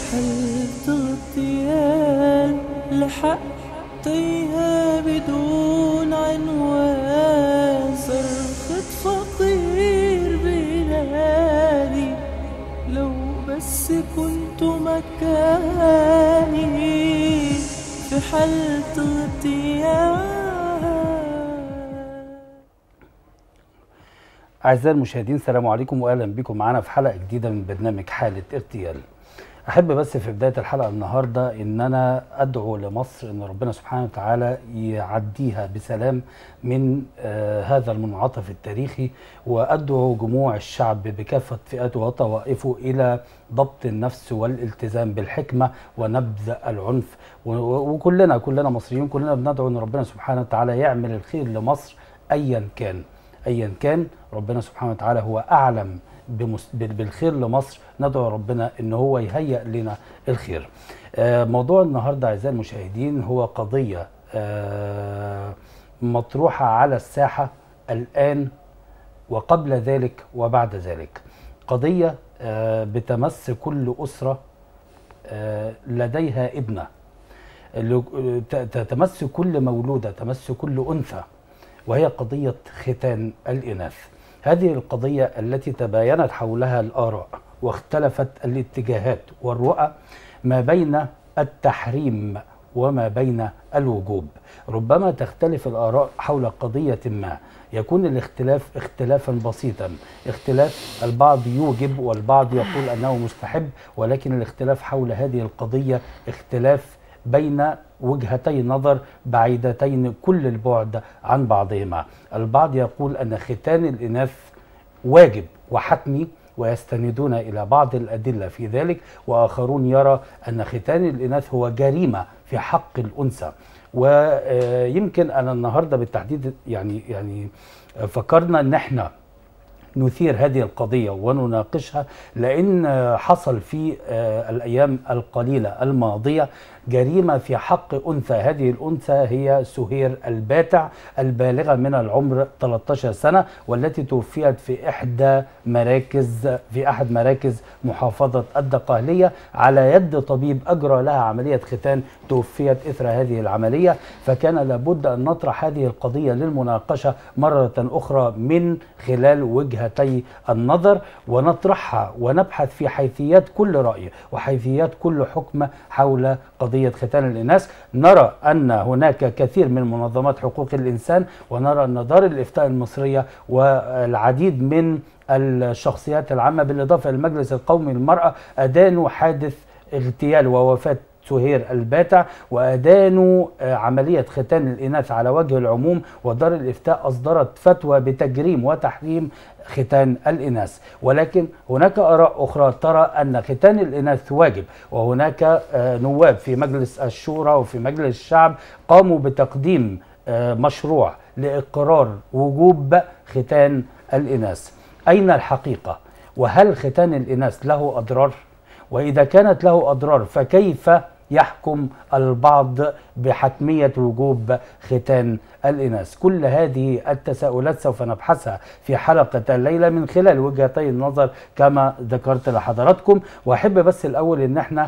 حلت اغتيال لحق تيها بدون عنوان صرخة فقير بلادي لو بس كنت مكاني في حالة اغتيال أعزائي المشاهدين السلام عليكم وأهلا بكم معنا في حلقة جديدة من برنامج حالة اغتيال أحب بس في بداية الحلقة النهاردة إن أنا أدعو لمصر إن ربنا سبحانه وتعالى يعديها بسلام من آه هذا المنعطف التاريخي وأدعو جموع الشعب بكافة فئاته وطوائفه إلى ضبط النفس والالتزام بالحكمة ونبذ العنف و- و- وكلنا كلنا مصريين كلنا بندعو إن ربنا سبحانه وتعالى يعمل الخير لمصر أيا كان ايا كان ربنا سبحانه وتعالى هو اعلم بمس- بال- بالخير لمصر ندعو ربنا ان هو يهيئ لنا الخير آه، موضوع النهارده اعزائي المشاهدين هو قضيه آه، مطروحه على الساحه الان وقبل ذلك وبعد ذلك قضيه آه، بتمس كل اسره آه، لديها ابنه اللي- ت- ت- تمس كل مولوده تمس كل انثى وهي قضية ختان الإناث هذه القضية التي تباينت حولها الآراء واختلفت الاتجاهات والرؤى ما بين التحريم وما بين الوجوب ربما تختلف الآراء حول قضية ما يكون الاختلاف اختلافا بسيطا اختلاف البعض يوجب والبعض يقول أنه مستحب ولكن الاختلاف حول هذه القضية اختلاف بين وجهتي نظر بعيدتين كل البعد عن بعضهما البعض يقول أن ختان الإناث واجب وحتمي ويستندون إلى بعض الأدلة في ذلك وآخرون يرى أن ختان الإناث هو جريمة في حق الأنثى ويمكن أنا النهاردة بالتحديد يعني يعني فكرنا أن احنا نثير هذه القضية ونناقشها لأن حصل في آه، الأيام القليلة الماضية جريمة في حق أنثى هذه الأنثى هي سهير الباتع البالغة من العمر 13 سنة والتي توفيت في إحدى مراكز في أحد مراكز محافظة الدقهلية على يد طبيب أجرى لها عملية ختان توفيت إثر هذه العملية فكان لابد أن نطرح هذه القضية للمناقشة مرة أخرى من خلال وجهتي النظر ونطرحها ونبحث في حيثيات كل رأي وحيثيات كل حكم حول قضية ختان الإناث نرى أن هناك كثير من منظمات حقوق الإنسان ونرى أن دار الإفتاء المصرية والعديد من الشخصيات العامة بالإضافة للمجلس القومي للمرأة أدانوا حادث اغتيال ووفاة سهير الباتع وأدانوا آه، عملية ختان الإناث على وجه العموم ودار الإفتاء أصدرت فتوى بتجريم وتحريم ختان الإناث ولكن هناك آراء أخرى ترى أن ختان الإناث واجب وهناك آه، نواب في مجلس الشورى وفي مجلس الشعب قاموا بتقديم آه، مشروع لإقرار وجوب ختان الإناث أين الحقيقة وهل ختان الإناث له أضرار وإذا كانت له أضرار فكيف يحكم البعض بحتمية وجوب ختان الإناث كل هذه التساؤلات سوف نبحثها في حلقة الليلة من خلال وجهتي النظر كما ذكرت لحضراتكم وأحب بس الأول إن احنا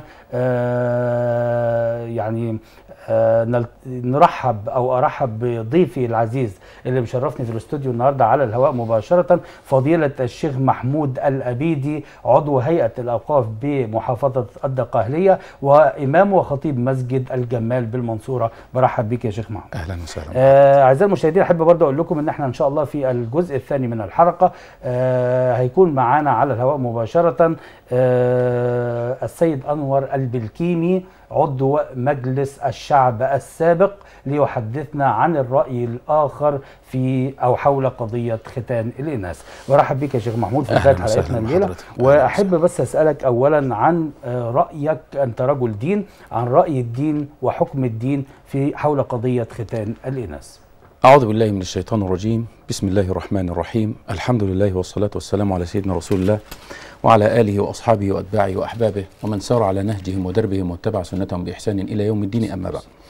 آه يعني آه نل- نرحب او ارحب بضيفي العزيز اللي مشرفني في الاستوديو النهارده على الهواء مباشره فضيله الشيخ محمود الابيدي عضو هيئه الاوقاف بمحافظه الدقهليه وامام وخطيب مسجد الجمال بالمنصوره برحب بك يا شيخ محمود اهلا وسهلا آه، اعزائي المشاهدين احب برضه اقول لكم ان احنا ان شاء الله في الجزء الثاني من الحلقه آه، هيكون معانا على الهواء مباشره آه، السيد انور البلكيمي عضو مجلس الشعب السابق ليحدثنا عن الراي الاخر في او حول قضيه ختان الاناث برحب بك يا شيخ محمود في أهلاً بدايه وسهلاً حلقتنا الليله بحضرتك. أهلاً واحب بس اسالك اولا عن آه، رايك انت رجل دين عن راي الدين وحكم الدين في حول قضيه ختان الاناث أعوذ بالله من الشيطان الرجيم بسم الله الرحمن الرحيم الحمد لله والصلاة والسلام على سيدنا رسول الله وعلى آله وأصحابه وأتباعه وأحبابه ومن سار على نهجهم ودربهم واتبع سنتهم بإحسان إلى يوم الدين أما بعد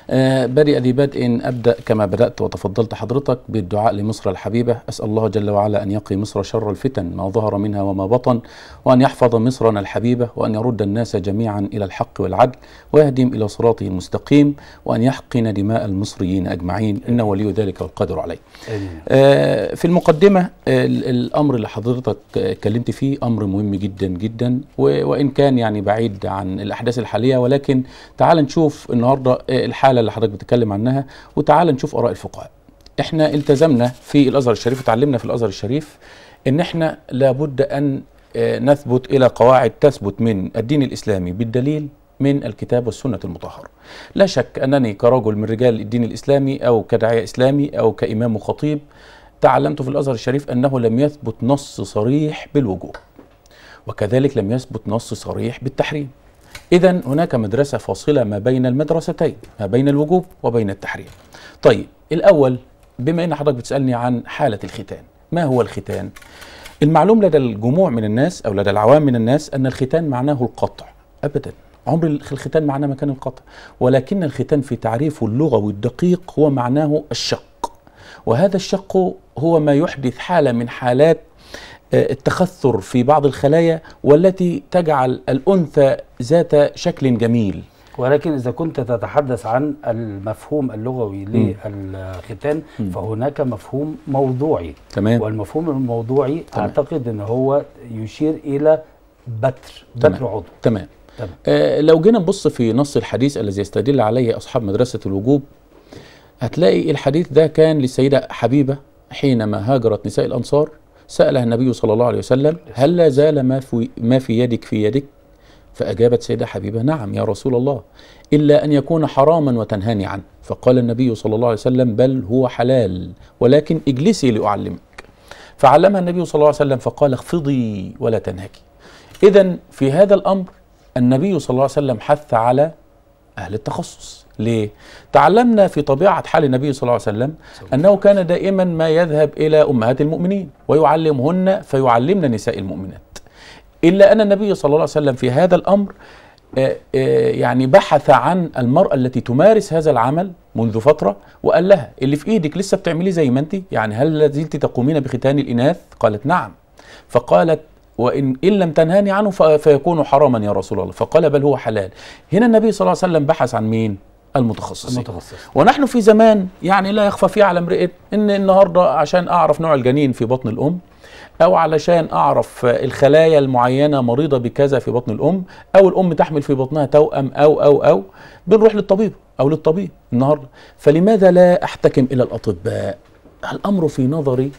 آه، برئ ذي بدء أبدأ كما بدأت وتفضلت حضرتك بالدعاء لمصر الحبيبة أسأل الله جل وعلا أن يقي مصر شر الفتن ما ظهر منها وما بطن وأن يحفظ مصرنا الحبيبة وأن يرد الناس جميعا إلى الحق والعدل ويهديهم إلى صراطه المستقيم وأن يحقن دماء المصريين أجمعين إنه ولي ذلك والقادر عليه آمين. آه، في المقدمة آه، ال- الأمر اللي حضرتك آه، اتكلمت فيه أمر مهم جدا جدا و- وإن كان يعني بعيد عن الأحداث الحالية ولكن تعال نشوف النهاردة آه، الحالة اللي حضرتك بتتكلم عنها وتعال نشوف آراء الفقهاء احنا التزمنا في الأزهر الشريف وتعلمنا في الأزهر الشريف إن احنا لابد أن آه، نثبت إلى قواعد تثبت من الدين الإسلامي بالدليل من الكتاب والسنة المطهرة لا شك أنني كرجل من رجال الدين الإسلامي أو كداعية إسلامي أو كإمام وخطيب تعلمت في الازهر الشريف انه لم يثبت نص صريح بالوجوب وكذلك لم يثبت نص صريح بالتحريم اذا هناك مدرسه فاصله ما بين المدرستين ما بين الوجوب وبين التحريم طيب الاول بما ان حضرتك بتسالني عن حاله الختان ما هو الختان المعلوم لدى الجموع من الناس او لدى العوام من الناس ان الختان معناه القطع ابدا عمر الختان معناه مكان القطع ولكن الختان في تعريفه اللغوي الدقيق هو معناه الشق وهذا الشق هو ما يحدث حالة من حالات آه، التخثر في بعض الخلايا والتي تجعل الأنثى ذات شكل جميل ولكن إذا كنت تتحدث عن المفهوم اللغوي للختان فهناك مفهوم موضوعي تمام والمفهوم الموضوعي تمام. أعتقد أن هو يشير إلى بتر تمام. بتر عضو تمام تمام. آه لو جينا نبص في نص الحديث الذي يستدل عليه أصحاب مدرسة الوجوب هتلاقي الحديث ده كان للسيدة حبيبة حينما هاجرت نساء الأنصار سألها النبي صلى الله عليه وسلم هل لا زال ما في, ما في يدك في يدك فأجابت سيدة حبيبة نعم يا رسول الله إلا أن يكون حراما وتنهاني عنه فقال النبي صلى الله عليه وسلم بل هو حلال ولكن اجلسي لأعلمك فعلمها النبي صلى الله عليه وسلم فقال اخفضي ولا تنهكي إذا في هذا الأمر النبي صلى الله عليه وسلم حث على أهل التخصص ليه؟ تعلمنا في طبيعة حال النبي صلى الله عليه وسلم أنه كان دائما ما يذهب إلى أمهات المؤمنين ويعلمهن فيعلمن نساء المؤمنات إلا أن النبي صلى الله عليه وسلم في هذا الأمر آه، آه، يعني بحث عن المرأة التي تمارس هذا العمل منذ فترة وقال لها اللي في إيدك لسه بتعمليه زي ما أنت يعني هل لا زلت تقومين بختان الإناث قالت نعم فقالت وإن إن لم تنهاني عنه ف- فيكون حراما يا رسول الله فقال بل هو حلال هنا النبي صلى الله عليه وسلم بحث عن مين المتخصصين المتخصص ونحن في زمان يعني لا يخفى فيه على امرئ ان النهارده عشان اعرف نوع الجنين في بطن الام او علشان اعرف الخلايا المعينه مريضه بكذا في بطن الام او الام تحمل في بطنها توأم او او او بنروح للطبيب او للطبيب النهارده فلماذا لا احتكم الى الاطباء الامر في نظري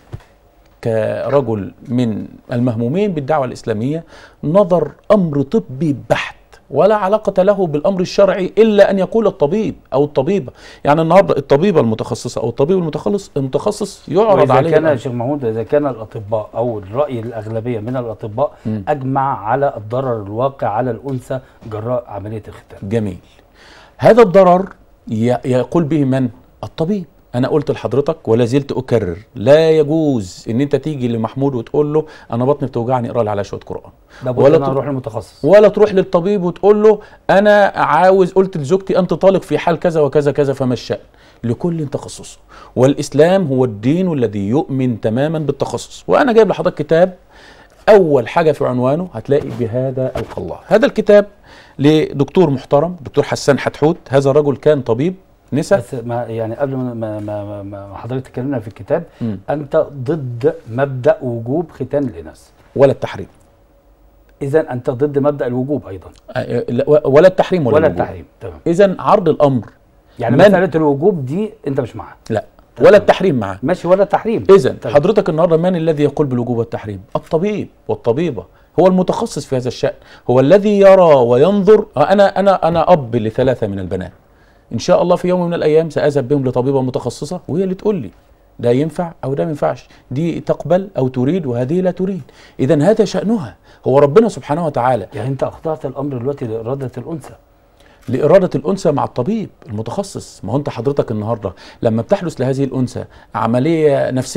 كرجل من المهمومين بالدعوه الاسلاميه نظر امر طبي بحت ولا علاقة له بالأمر الشرعي إلا أن يقول الطبيب أو الطبيبة يعني النهاردة الطبيبة المتخصصة أو الطبيب المتخصص المتخصص يعرض وإذا عليه كان يا الأمر. شيخ محمود إذا كان الأطباء أو الرأي الأغلبية من الأطباء مم. أجمع على الضرر الواقع على الأنثى جراء عملية الختان جميل هذا الضرر ي- يقول به من الطبيب انا قلت لحضرتك ولا زلت اكرر لا يجوز ان انت تيجي لمحمود وتقول له انا بطني بتوجعني اقرا لي على شويه قران لابد ولا أن تر- أروح للمتخصص ولا تروح للطبيب وتقول له انا عاوز قلت لزوجتي انت طالق في حال كذا وكذا كذا فما الشأن لكل تخصصه والاسلام هو الدين الذي يؤمن تماما بالتخصص وانا جايب لحضرتك كتاب اول حاجه في عنوانه هتلاقي بهذا القالله هذا الكتاب لدكتور محترم دكتور حسان حتحوت هذا الرجل كان طبيب نساء بس ما يعني قبل ما ما ما, ما ما حضرتك تكلمنا في الكتاب مم. أنت ضد مبدأ وجوب ختان الإناث ولا التحريم إذا أنت ضد مبدأ الوجوب أيضا آه، لا، ولا التحريم ولا, ولا الوجوب. التحريم تمام اذا عرض الامر يعني من- مسألة الوجوب دي أنت مش معاها لا ولا التحريم معاه ماشي ولا التحريم اذا طيب. حضرتك النهارده من الذي يقول بالوجوب والتحريم الطبيب والطبيبه هو المتخصص في هذا الشان هو الذي يرى وينظر آه، انا انا انا اب لثلاثه من البنات ان شاء الله في يوم من الايام ساذهب بهم لطبيبه متخصصه وهي اللي تقول لي ده ينفع او ده ما ينفعش دي تقبل او تريد وهذه لا تريد اذا هذا شانها هو ربنا سبحانه وتعالى يعني أنت أخضعت الأمر دلوقتي لإرادة الأنثى لإرادة الأنثى مع الطبيب المتخصص ما هو أنت حضرتك النهاردة لما بتحدث لهذه الأنثى عملية نفسية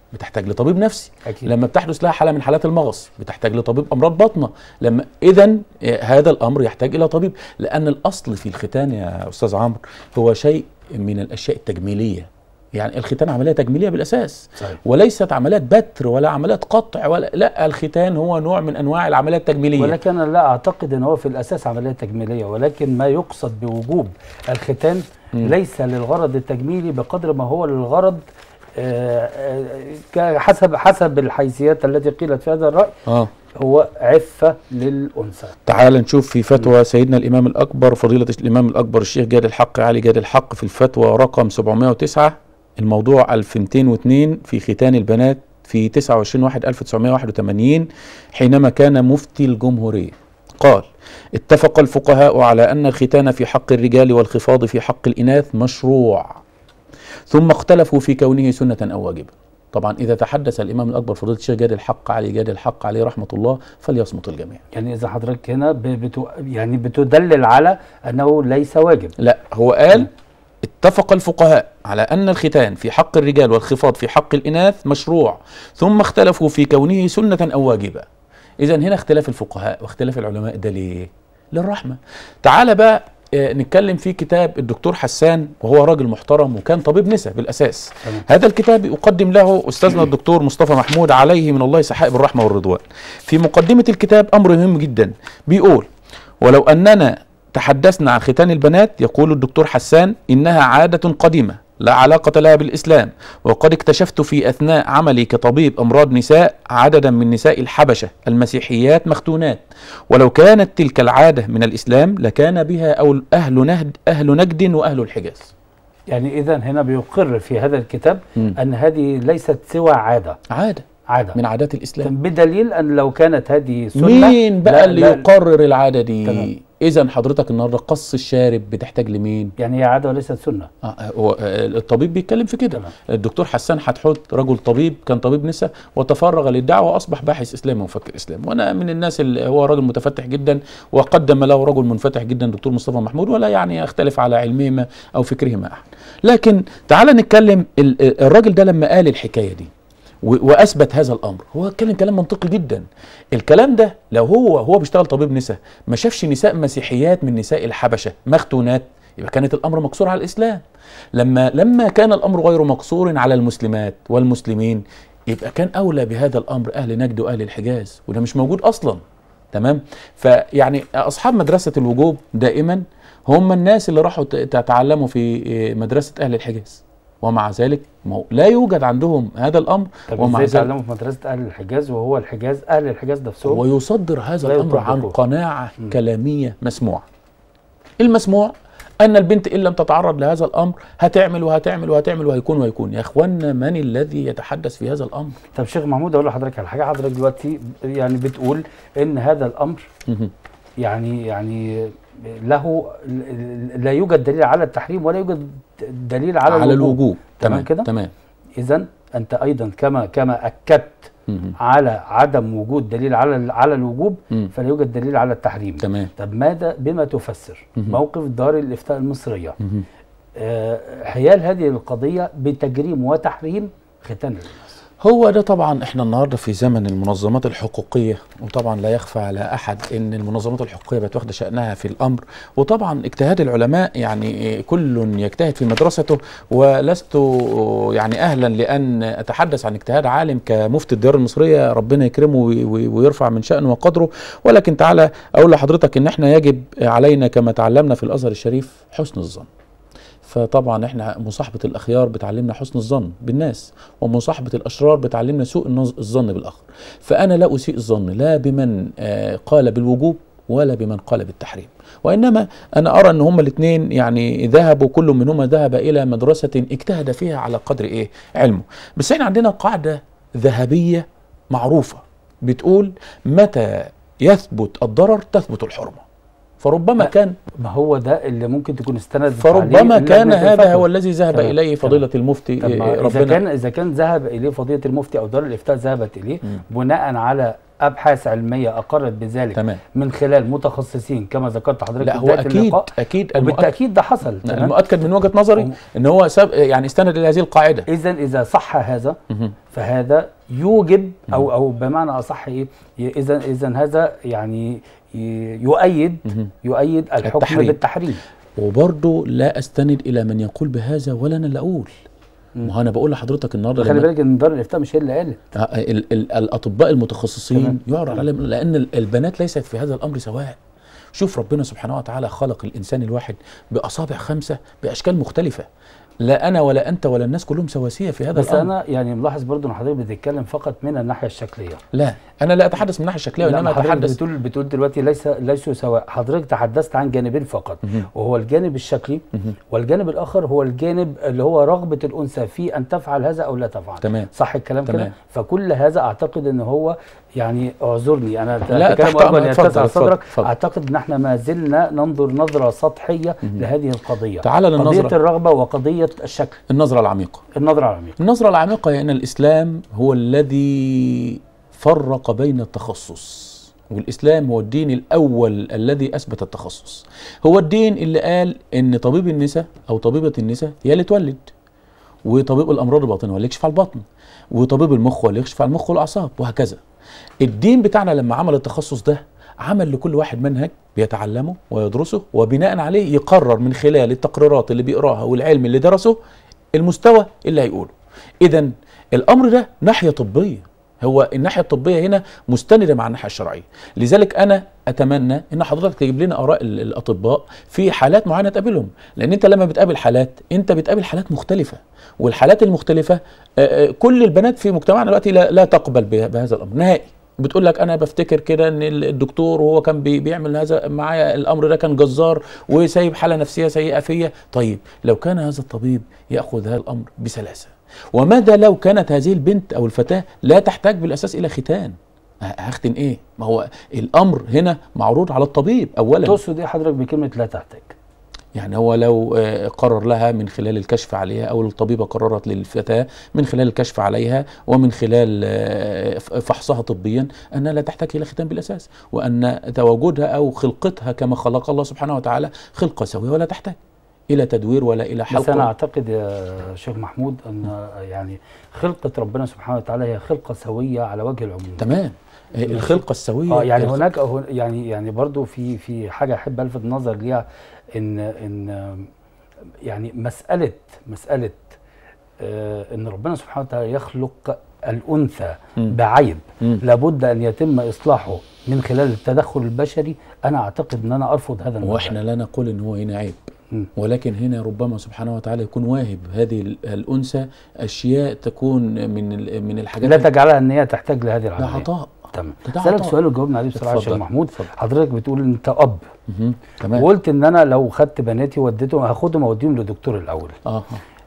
بتحتاج لطبيب نفسي اكيد لما بتحدث لها حاله من حالات المغص بتحتاج لطبيب امراض باطنه لما اذا هذا الامر يحتاج الى طبيب لان الاصل في الختان يا استاذ عمرو هو شيء من الاشياء التجميليه يعني الختان عمليه تجميليه بالاساس صحيح وليست عمليات بتر ولا عمليات قطع ولا لا الختان هو نوع من انواع العمليات التجميليه ولكن انا لا اعتقد ان هو في الاساس عمليه تجميليه ولكن ما يقصد بوجوب الختان مم. ليس للغرض التجميلي بقدر ما هو للغرض آه، آه، حسب حسب الحيثيات التي قيلت في هذا الراي اه هو عفه للانثى تعال نشوف في فتوى سيدنا الإمام الأكبر فضيلة الإمام الأكبر الشيخ جاد الحق علي جاد الحق في الفتوى رقم 709 الموضوع 1202 في ختان البنات في 29 واحد 1981 حينما كان مفتي الجمهورية قال اتفق الفقهاء على أن الختان في حق الرجال والخفاض في حق الإناث مشروع ثم اختلفوا في كونه سنة أو واجبة طبعا إذا تحدث الإمام الأكبر فضيلة الشيخ جاد الحق علي جاد الحق عليه رحمة الله فليصمت الجميع يعني اذا حضرتك هنا ب- بتو يعني بتدلل على انه ليس واجب لا هو قال اتفق الفقهاء على أن الختان في حق الرجال والخفاض في حق الإناث مشروع ثم اختلفوا في كونه سنة أو واجبة إذا هنا اختلاف الفقهاء واختلاف العلماء ده ليه؟ للرحمة تعال بقى آه، نتكلم في كتاب الدكتور حسان وهو راجل محترم وكان طبيب نساء بالأساس تمام. هذا الكتاب يقدم له أستاذنا الدكتور مصطفى محمود عليه من الله سحائب الرحمة والرضوان في مقدمة الكتاب أمر مهم جدا بيقول ولو أننا تحدثنا عن ختان البنات يقول الدكتور حسان إنها عادة قديمة لا علاقة لها بالإسلام وقد اكتشفت في أثناء عملي كطبيب أمراض نساء عددا من نساء الحبشة المسيحيات مختونات ولو كانت تلك العادة من الإسلام لكان بها أو أهل نهد أهل نجد وأهل الحجاز يعني اذا هنا بيقر في هذا الكتاب مم. ان هذه ليست سوى عاده عادة عاده من عادات الإسلام بدليل ان لو كانت هذه سنه مين بقى لا- اللي لا- يقرر العادة دي تمام. إذا حضرتك النهاردة قص الشارب بتحتاج لمين يعني هي عاده وليست سنه آه، هو آه، الطبيب بيتكلم في كده تمام. الدكتور حسان حتحوت رجل طبيب كان طبيب نساء وتفرغ للدعوه واصبح باحث اسلامي ومفكر اسلامي وانا من الناس اللي هو راجل متفتح جدا وقدم له رجل منفتح جدا دكتور مصطفى محمود ولا يعني اختلف على علمهما او فكرهما احد لكن تعال نتكلم ال- الراجل ده لما قال الحكايه دي و- واثبت هذا الامر هو اتكلم كلام منطقي جدا الكلام ده لو هو هو بيشتغل طبيب نساء ما شافش نساء مسيحيات من نساء الحبشه مختونات يبقى كانت الامر مقصور على الاسلام لما لما كان الامر غير مقصور على المسلمات والمسلمين يبقى كان اولى بهذا الامر اهل نجد واهل الحجاز وده مش موجود اصلا تمام فيعني اصحاب مدرسه الوجوب دائما هم الناس اللي راحوا ت- تتعلموا في مدرسه اهل الحجاز ومع ذلك ما هو لا يوجد عندهم هذا الامر طب ومع ازاي ذلك تعلموا في مدرسه اهل الحجاز وهو الحجاز اهل الحجاز نفسهم ويصدر هذا لا الامر عن يطبقه. قناعه م. كلاميه مسموعه المسموع ان البنت ان لم تتعرض لهذا الامر هتعمل وهتعمل وهتعمل وهيكون وهيكون يا اخوانا من الذي يتحدث في هذا الامر طب شيخ محمود اقول لحضرتك على حاجه حضرتك دلوقتي يعني بتقول ان هذا الامر مهم. يعني يعني له لا يوجد دليل على التحريم ولا يوجد دليل على, على الوجوب تمام تمام كده؟ تمام اذا انت ايضا كما كما اكدت مهم. على عدم وجود دليل على على الوجوب مم. فلا يوجد دليل على التحريم تمام طب ماذا بما تفسر مهم. موقف دار الافتاء المصريه مهم. آه، حيال هذه القضيه بتجريم وتحريم ختان الناس هو ده طبعا احنا النهارده في زمن المنظمات الحقوقيه وطبعا لا يخفى على احد ان المنظمات الحقوقيه بقت واخده شانها في الامر وطبعا اجتهاد العلماء يعني كل يجتهد في مدرسته ولست يعني اهلا لان اتحدث عن اجتهاد عالم كمفتي الديار المصريه ربنا يكرمه وي- وي- ويرفع من شانه وقدره ولكن تعالى اقول لحضرتك ان احنا يجب علينا كما تعلمنا في الازهر الشريف حسن الظن فطبعا احنا مصاحبه الاخيار بتعلمنا حسن الظن بالناس ومصاحبه الاشرار بتعلمنا سوء النظ- الظن بالاخر فانا لا اسيء الظن لا بمن آه، قال بالوجوب ولا بمن قال بالتحريم وانما انا ارى ان هما الاثنين يعني ذهبوا كل منهما ذهب الى مدرسه اجتهد فيها على قدر ايه علمه بس احنا عندنا قاعده ذهبيه معروفه بتقول متى يثبت الضرر تثبت الحرمه فربما لا، كان ما هو ده اللي ممكن تكون استندت فربما عليه كان لجنة هذا الفتوى. هو الذي ذهب تمام، اليه تمام. فضيله المفتي طب ما إيه، اذا ربنا كان اذا كان ذهب اليه فضيله المفتي او دار الافتاء ذهبت اليه مم. بناء على ابحاث علميه اقرت بذلك تمام من خلال متخصصين كما ذكرت حضرتك لا في هو بداية اكيد اللقاء. اكيد المؤكد, وبالتاكيد ده حصل تمام المؤكد من وجهه نظري وم- ان هو سب يعني استند الى هذه القاعده اذا اذا صح هذا مهم. فهذا يوجب او او بمعنى اصح ايه اذا اذا هذا يعني ي- يؤيد مهم. يؤيد الحكم التحريم. بالتحريم وبرضه لا استند الى من يقول بهذا ولا انا اللي اقول ما هو انا بقول لحضرتك النهارده خلي لما- بالك ان دار الافتاء مش هي اللي قالت آه، ال ال الاطباء المتخصصين تمام. يعرض عليهم لان ال- البنات ليست في هذا الامر سواء شوف ربنا سبحانه وتعالى خلق الانسان الواحد باصابع خمسه باشكال مختلفه لا انا ولا انت ولا الناس كلهم سواسيه في هذا بس الامر انا يعني ملاحظ برضو ان حضرتك بتتكلم فقط من الناحيه الشكليه لا انا لا اتحدث من الناحيه الشكليه لا وانما ما حضرتك اتحدث بتقول بتقول دلوقتي ليس ليسوا سواء حضرتك تحدثت عن جانبين فقط مهم. وهو الجانب الشكلي مهم. والجانب الاخر هو الجانب اللي هو رغبه الانثى في ان تفعل هذا او لا تفعل تمام صح الكلام كده تمام. فكل هذا اعتقد ان هو يعني اعذرني انا لا، أتكلم تحت أرجو أن أمرك. اتفضل، يتسع اتفضل، صدرك اتفضل. اعتقد ان احنا ما زلنا ننظر نظره سطحيه لهذه القضيه تعال قضيه للنظره الرغبه وقضيه الشكل النظره العميقه النظره على العميق النظرة العميقة هي أن الإسلام هو الذي فرق بين التخصص والإسلام هو الدين الأول الذي أثبت التخصص هو الدين اللي قال أن طبيب النساء أو طبيبة النساء هي اللي تولد وطبيب الأمراض الباطنة هو اللي يكشف على البطن وطبيب المخ هو اللي يكشف على المخ والأعصاب وهكذا الدين بتاعنا لما عمل التخصص ده عمل لكل واحد منهج بيتعلمه ويدرسه وبناء عليه يقرر من خلال التقريرات اللي بيقراها والعلم اللي درسه المستوى اللي هيقوله اذا الامر ده ناحيه طبيه هو الناحيه الطبيه هنا مستنده مع الناحيه الشرعيه لذلك انا اتمنى ان حضرتك تجيب لنا اراء ال- الاطباء في حالات معينه تقابلهم لان انت لما بتقابل حالات انت بتقابل حالات مختلفه والحالات المختلفه آه، آه، كل البنات في مجتمعنا دلوقتي لا, لا تقبل به- بهذا الامر نهائي بتقول لك انا بفتكر كده ان ال- الدكتور وهو كان بي- بيعمل هذا معايا الامر ده كان جزار وسايب حاله نفسيه سيئه فيا طيب لو كان هذا الطبيب ياخذ هذا الامر بسلاسه وماذا لو كانت هذه البنت او الفتاه لا تحتاج بالاساس الى ختان ه- هختن ايه ما هو الامر هنا معروض على الطبيب اولا تقصد ايه حضرتك بكلمه لا تحتاج يعني هو لو آه، قرر لها من خلال الكشف عليها او الطبيبه قررت للفتاه من خلال الكشف عليها ومن خلال آه، ف- فحصها طبيا انها لا تحتاج الى ختان بالاساس وان تواجدها او خلقتها كما خلق الله سبحانه وتعالى خلقه سويه ولا تحتاج الى تدوير ولا الى بس انا حلق اعتقد يا شيخ محمود ان يعني خلقه ربنا سبحانه وتعالى هي خلقه سويه على وجه العموم تمام آه، الخلقه السويه اه يعني الخ- هناك هن- يعني يعني برضو في في حاجه احب الفت النظر ليها ان ان يعني مساله مساله آه ان ربنا سبحانه وتعالى يخلق الانثى مم. بعيب مم. لابد ان يتم اصلاحه من خلال التدخل البشري انا اعتقد ان انا ارفض هذا المبدأ. واحنا لا نقول ان هو هنا عيب مم. ولكن هنا ربما سبحانه وتعالى يكون واهب هذه ال- الانثى اشياء تكون من ال- من الحاجات لا تجعلها ان هي تحتاج لهذه ده العمليه عطاء تمام ده ده اسالك عطاء. سؤال وجاوبنا عليه بسرعه يا شيخ اتفضل، محمود اتفضل. حضرتك بتقول انت اب مهم. تمام وقلت ان انا لو خدت بناتي وديتهم هاخدهم اوديهم لدكتور الاول اه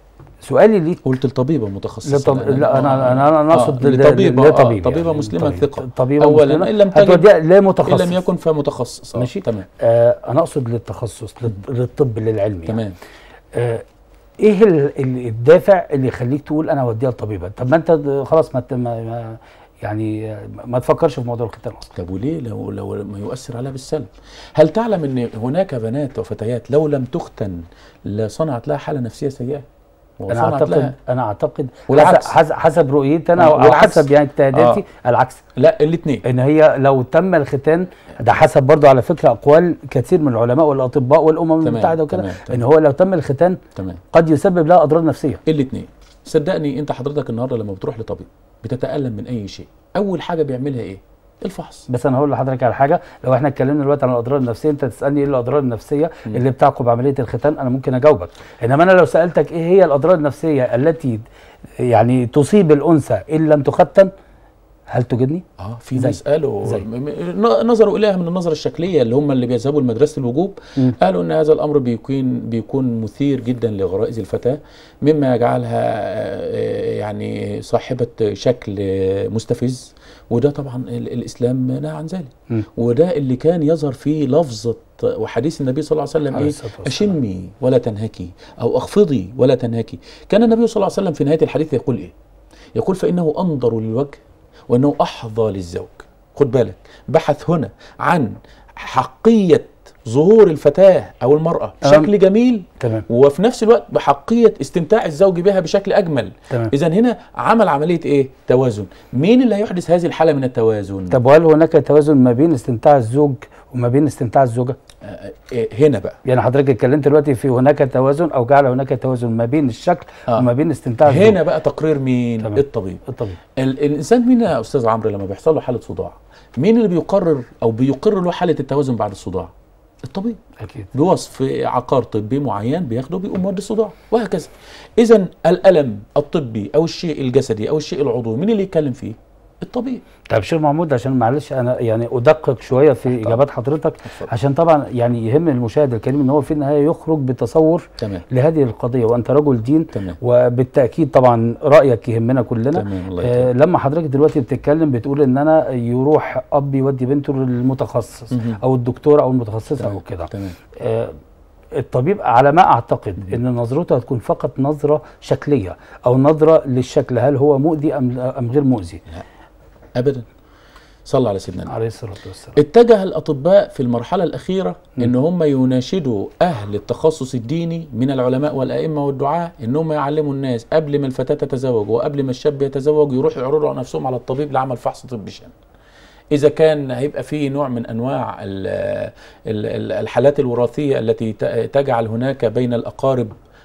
سؤالي ليك قلت الطبيبه متخصصه لطب... لأن- لا انا انا انا آه، اقصد ل- لطبيبه ل- آه، لطبيب طبيبه يعني مسلمه طبيب. ثقه طبيبه اولا مسلمة ان لم هتوديها تجد لمتخصص ان لم يكن فمتخصص آه، ماشي. تمام آه انا اقصد للتخصص لل- للطب للعلم يعني. تمام آه ايه ال- ال- الدافع اللي يخليك تقول انا اوديها لطبيبه طب ما انت د- خلاص ما, ت- ما ما- يعني آه، ما تفكرش في موضوع الختان اصلا طب وليه لو لو ما يؤثر عليها بالسلب هل تعلم ان هناك بنات وفتيات لو لم تختن لصنعت لها حاله نفسيه سيئه انا وصنعت اعتقد لها انا اعتقد والعكس. حسب, حسب, حسب رؤيتي انا آه، او والعكس. حسب يعني اجتهاداتي العكس لا الاثنين ان هي لو تم الختان ده حسب برضو على فكره اقوال كثير من العلماء والاطباء والامم تمام، المتحده وكده تمام، تمام. ان هو لو تم الختان تمام قد يسبب لها اضرار نفسيه الاثنين صدقني انت حضرتك النهارده لما بتروح لطبيب بتتالم من اي شيء اول حاجه بيعملها ايه الفحص بس انا هقول لحضرتك على حاجه لو احنا اتكلمنا دلوقتي عن الاضرار النفسيه انت تسالني ايه الاضرار النفسيه مم. اللي بتعقب عمليه الختان انا ممكن اجاوبك انما انا لو سالتك ايه هي الاضرار النفسيه التي يعني تصيب الانثى ان لم تختن هل تجدني اه في زي- ناس قالوا زي. م- م- نظروا اليها من النظره الشكليه اللي هم اللي بيذهبوا لمدرسه الوجوب مم. قالوا ان هذا الامر بيكون بيكون مثير جدا لغرائز الفتاه مما يجعلها آه، يعني صاحبه شكل آه، مستفز وده طبعا ال- الاسلام نهى عن ذلك مم. وده اللي كان يظهر فيه لفظه وحديث النبي صلى الله عليه وسلم عليه ايه الصلاة والسلام. اشمي ولا تنهكي او اخفضي ولا تنهكي كان النبي صلى الله عليه وسلم في نهايه الحديث يقول ايه يقول فانه انظر للوجه وانه احظى للزوج خد بالك بحث هنا عن حقيه ظهور الفتاه او المراه تمام. بشكل جميل تمام وفي نفس الوقت بحقيه استمتاع الزوج بها بشكل اجمل تمام. اذا هنا عمل عمليه ايه توازن مين اللي هيحدث هذه الحاله من التوازن طب وهل هناك توازن ما بين استمتاع الزوج وما بين استمتاع الزوجه؟ آه، إيه هنا بقى يعني حضرتك اتكلمت دلوقتي في هناك توازن او جعل هناك توازن ما بين الشكل آه. وما بين استمتاع الزوج هنا بقى تقرير مين تمام. الطبيب الطبيعي ال- الانسان مين يا استاذ عمرو لما بيحصل له حاله صداع مين اللي بيقرر او بيقر له حاله التوازن بعد الصداع الطبيب اكيد بوصف عقار طبي معين بياخده بيقوم مودي الصداع وهكذا اذا الالم الطبي او الشيء الجسدي او الشيء العضوي مين اللي يتكلم فيه الطبيب طب شيخ محمود عشان معلش انا يعني ادقق شويه في اجابات حضرتك اتفضل. عشان طبعا يعني يهم المشاهد الكريم ان هو في النهايه يخرج بتصور تمام لهذه القضيه وانت رجل دين تمام وبالتاكيد طبعا رايك يهمنا كلنا تمام الله آه يكرمك لما حضرتك دلوقتي بتتكلم بتقول ان انا يروح اب يودي بنته للمتخصص مهم. او الدكتور او المتخصصه تمام. او كده تمام آه، الطبيب على ما اعتقد ان نظرته هتكون فقط نظره شكليه او نظره للشكل هل هو مؤذي ام ام غير مؤذي ابدا صلى على سيدنا النبي عليه الصلاه والسلام اتجه الاطباء في المرحله الاخيره ان هم يناشدوا اهل التخصص الديني من العلماء والائمه والدعاه ان هم يعلموا الناس قبل ما الفتاه تتزوج وقبل ما الشاب يتزوج يروحوا يعرضوا على نفسهم على الطبيب لعمل فحص طبي شامل اذا كان هيبقى فيه نوع من انواع ال- ال- ال- الحالات الوراثيه التي ت- تجعل هناك بين الاقارب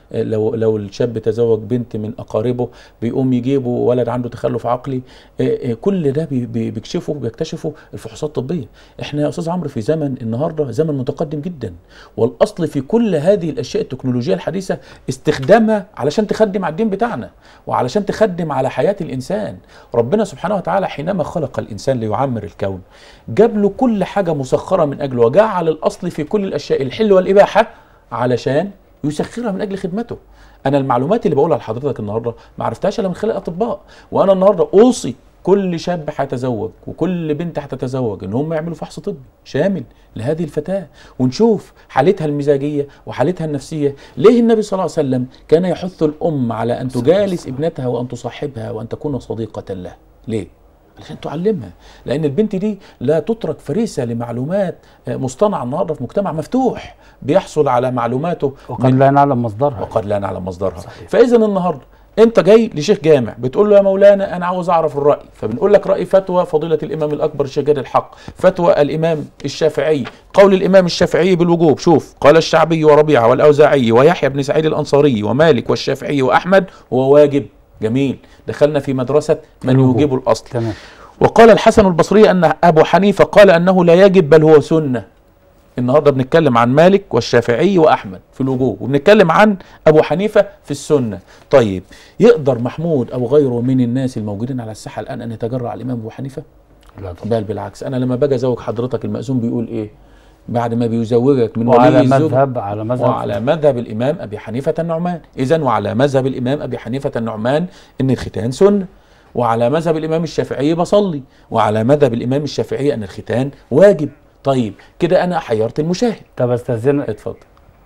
لو لو الشاب تزوج بنت من اقاربه بيقوم يجيبوا ولد عنده تخلف عقلي إيه إيه كل ده بي- بي- بيكشفوا بيكتشفوا الفحوصات الطبيه احنا يا استاذ عمرو في زمن النهارده زمن متقدم جدا والاصل في كل هذه الاشياء التكنولوجيه الحديثه استخدامها علشان تخدم على الدين بتاعنا وعلشان تخدم على حياه الانسان ربنا سبحانه وتعالى حينما خلق الانسان ليعمر الكون جاب له كل حاجه مسخره من اجله وجعل الاصل في كل الاشياء الحل والاباحه علشان يسخرها من اجل خدمته انا المعلومات اللي بقولها لحضرتك النهارده ما عرفتهاش الا من خلال الاطباء وانا النهارده اوصي كل شاب هيتزوج وكل بنت هتتزوج ان هم يعملوا فحص طبي شامل لهذه الفتاه ونشوف حالتها المزاجيه وحالتها النفسيه ليه النبي صلى الله عليه وسلم كان يحث الام على ان تجالس ابنتها وان تصاحبها وان تكون صديقه له ليه علشان تعلمها لان البنت دي لا تترك فريسه لمعلومات آه، مصطنعه النهارده في مجتمع مفتوح بيحصل على معلوماته وقد لا نعلم مصدرها وقد لا نعلم مصدرها صحيح. فاذا النهارده انت جاي لشيخ جامع بتقول له يا مولانا انا عاوز اعرف الراي فبنقول لك راي فتوى فضيله الامام الاكبر شجار الحق فتوى الامام الشافعي قول الامام الشافعي بالوجوب شوف قال الشعبي وربيعه والاوزاعي ويحيى بن سعيد الانصاري ومالك والشافعي واحمد هو واجب جميل دخلنا في مدرسه من الوجوب. يوجب الاصل تمام وقال الحسن البصري ان ابو حنيفه قال انه لا يجب بل هو سنه النهارده بنتكلم عن مالك والشافعي واحمد في الوجوب وبنتكلم عن ابو حنيفه في السنه طيب يقدر محمود او غيره من الناس الموجودين على الساحه الان ان يتجرأ على الامام ابو حنيفه لا طبعا بل بالعكس انا لما باجي ازوج حضرتك المأذون بيقول ايه بعد ما بيزوجك من وعلى ولي الزوج مذهب على مذهب وعلى مذهب الامام ابي حنيفه النعمان اذا وعلى مذهب الامام ابي حنيفه النعمان ان الختان سنه وعلى مذهب الامام الشافعي بصلي وعلى مذهب الامام الشافعي ان الختان واجب طيب كده انا حيرت المشاهد طب استاذن اتفضل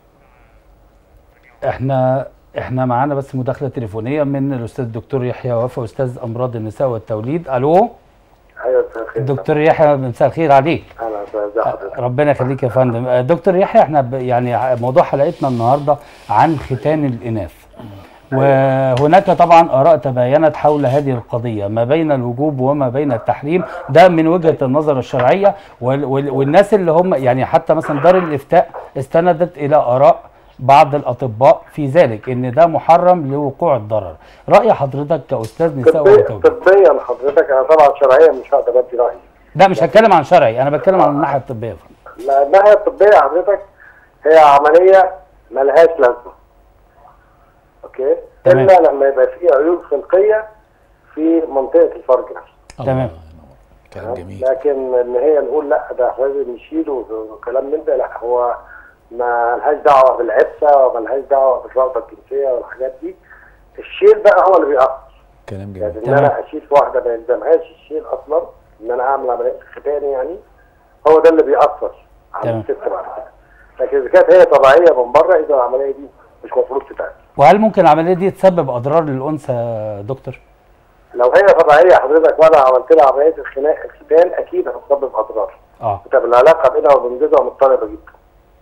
احنا احنا معانا بس مداخله تليفونيه من الاستاذ الدكتور يحيى وفا استاذ امراض النساء والتوليد الو ايوه مساء الخير الدكتور يحيى مساء الخير عليك اهلا ازي حضرتك ربنا يخليك يا فندم آه، دكتور يحيى احنا ب- يعني ع- موضوع حلقتنا النهارده عن ختان الاناث وهناك طبعا اراء تباينت حول هذه القضيه ما بين الوجوب وما بين التحريم ده من وجهه النظر الشرعيه وال- وال- والناس اللي هم يعني حتى مثلا دار الافتاء استندت الى اراء بعض الاطباء في ذلك ان ده محرم لوقوع الضرر راي حضرتك كاستاذ نساء طبيا وتوليد طبيا حضرتك انا طبعا شرعيا مش هقدر ادي رايي لا مش هتكلم عن شرعي انا بتكلم عن الناحيه الطبيه يا فندم. لا الناحيه الطبيه حضرتك هي عمليه ملهاش لازمه اوكي تمام. الا لما يبقى في عيوب خلقيه في منطقه الفرج نفسه تمام. الله ينور. كلام جميل لكن ان هي نقول لا ده لازم نشيله وكلام من ده لا هو ما لهاش دعوه بالعفه وما لهاش دعوه بالرغبه الجنسيه والحاجات دي الشيل بقى هو اللي بيأثر كلام يعني جميل ان تمام. انا اشيل واحده ما يلزمهاش الشيل اصلا ان انا اعمل عمليه ختان يعني هو ده اللي بيأثر على تمام. الست بعد كده لكن اذا كانت هي طبيعيه من بره اذا العمليه دي مش المفروض تتعمل وهل ممكن العمليه دي تسبب اضرار للانثى يا دكتور؟ لو هي طبيعيه حضرتك وانا عملت لها عمليه الخناق الختان اكيد هتسبب اضرار اه بتبقى العلاقه بينها وبين جوزها مضطربه جدا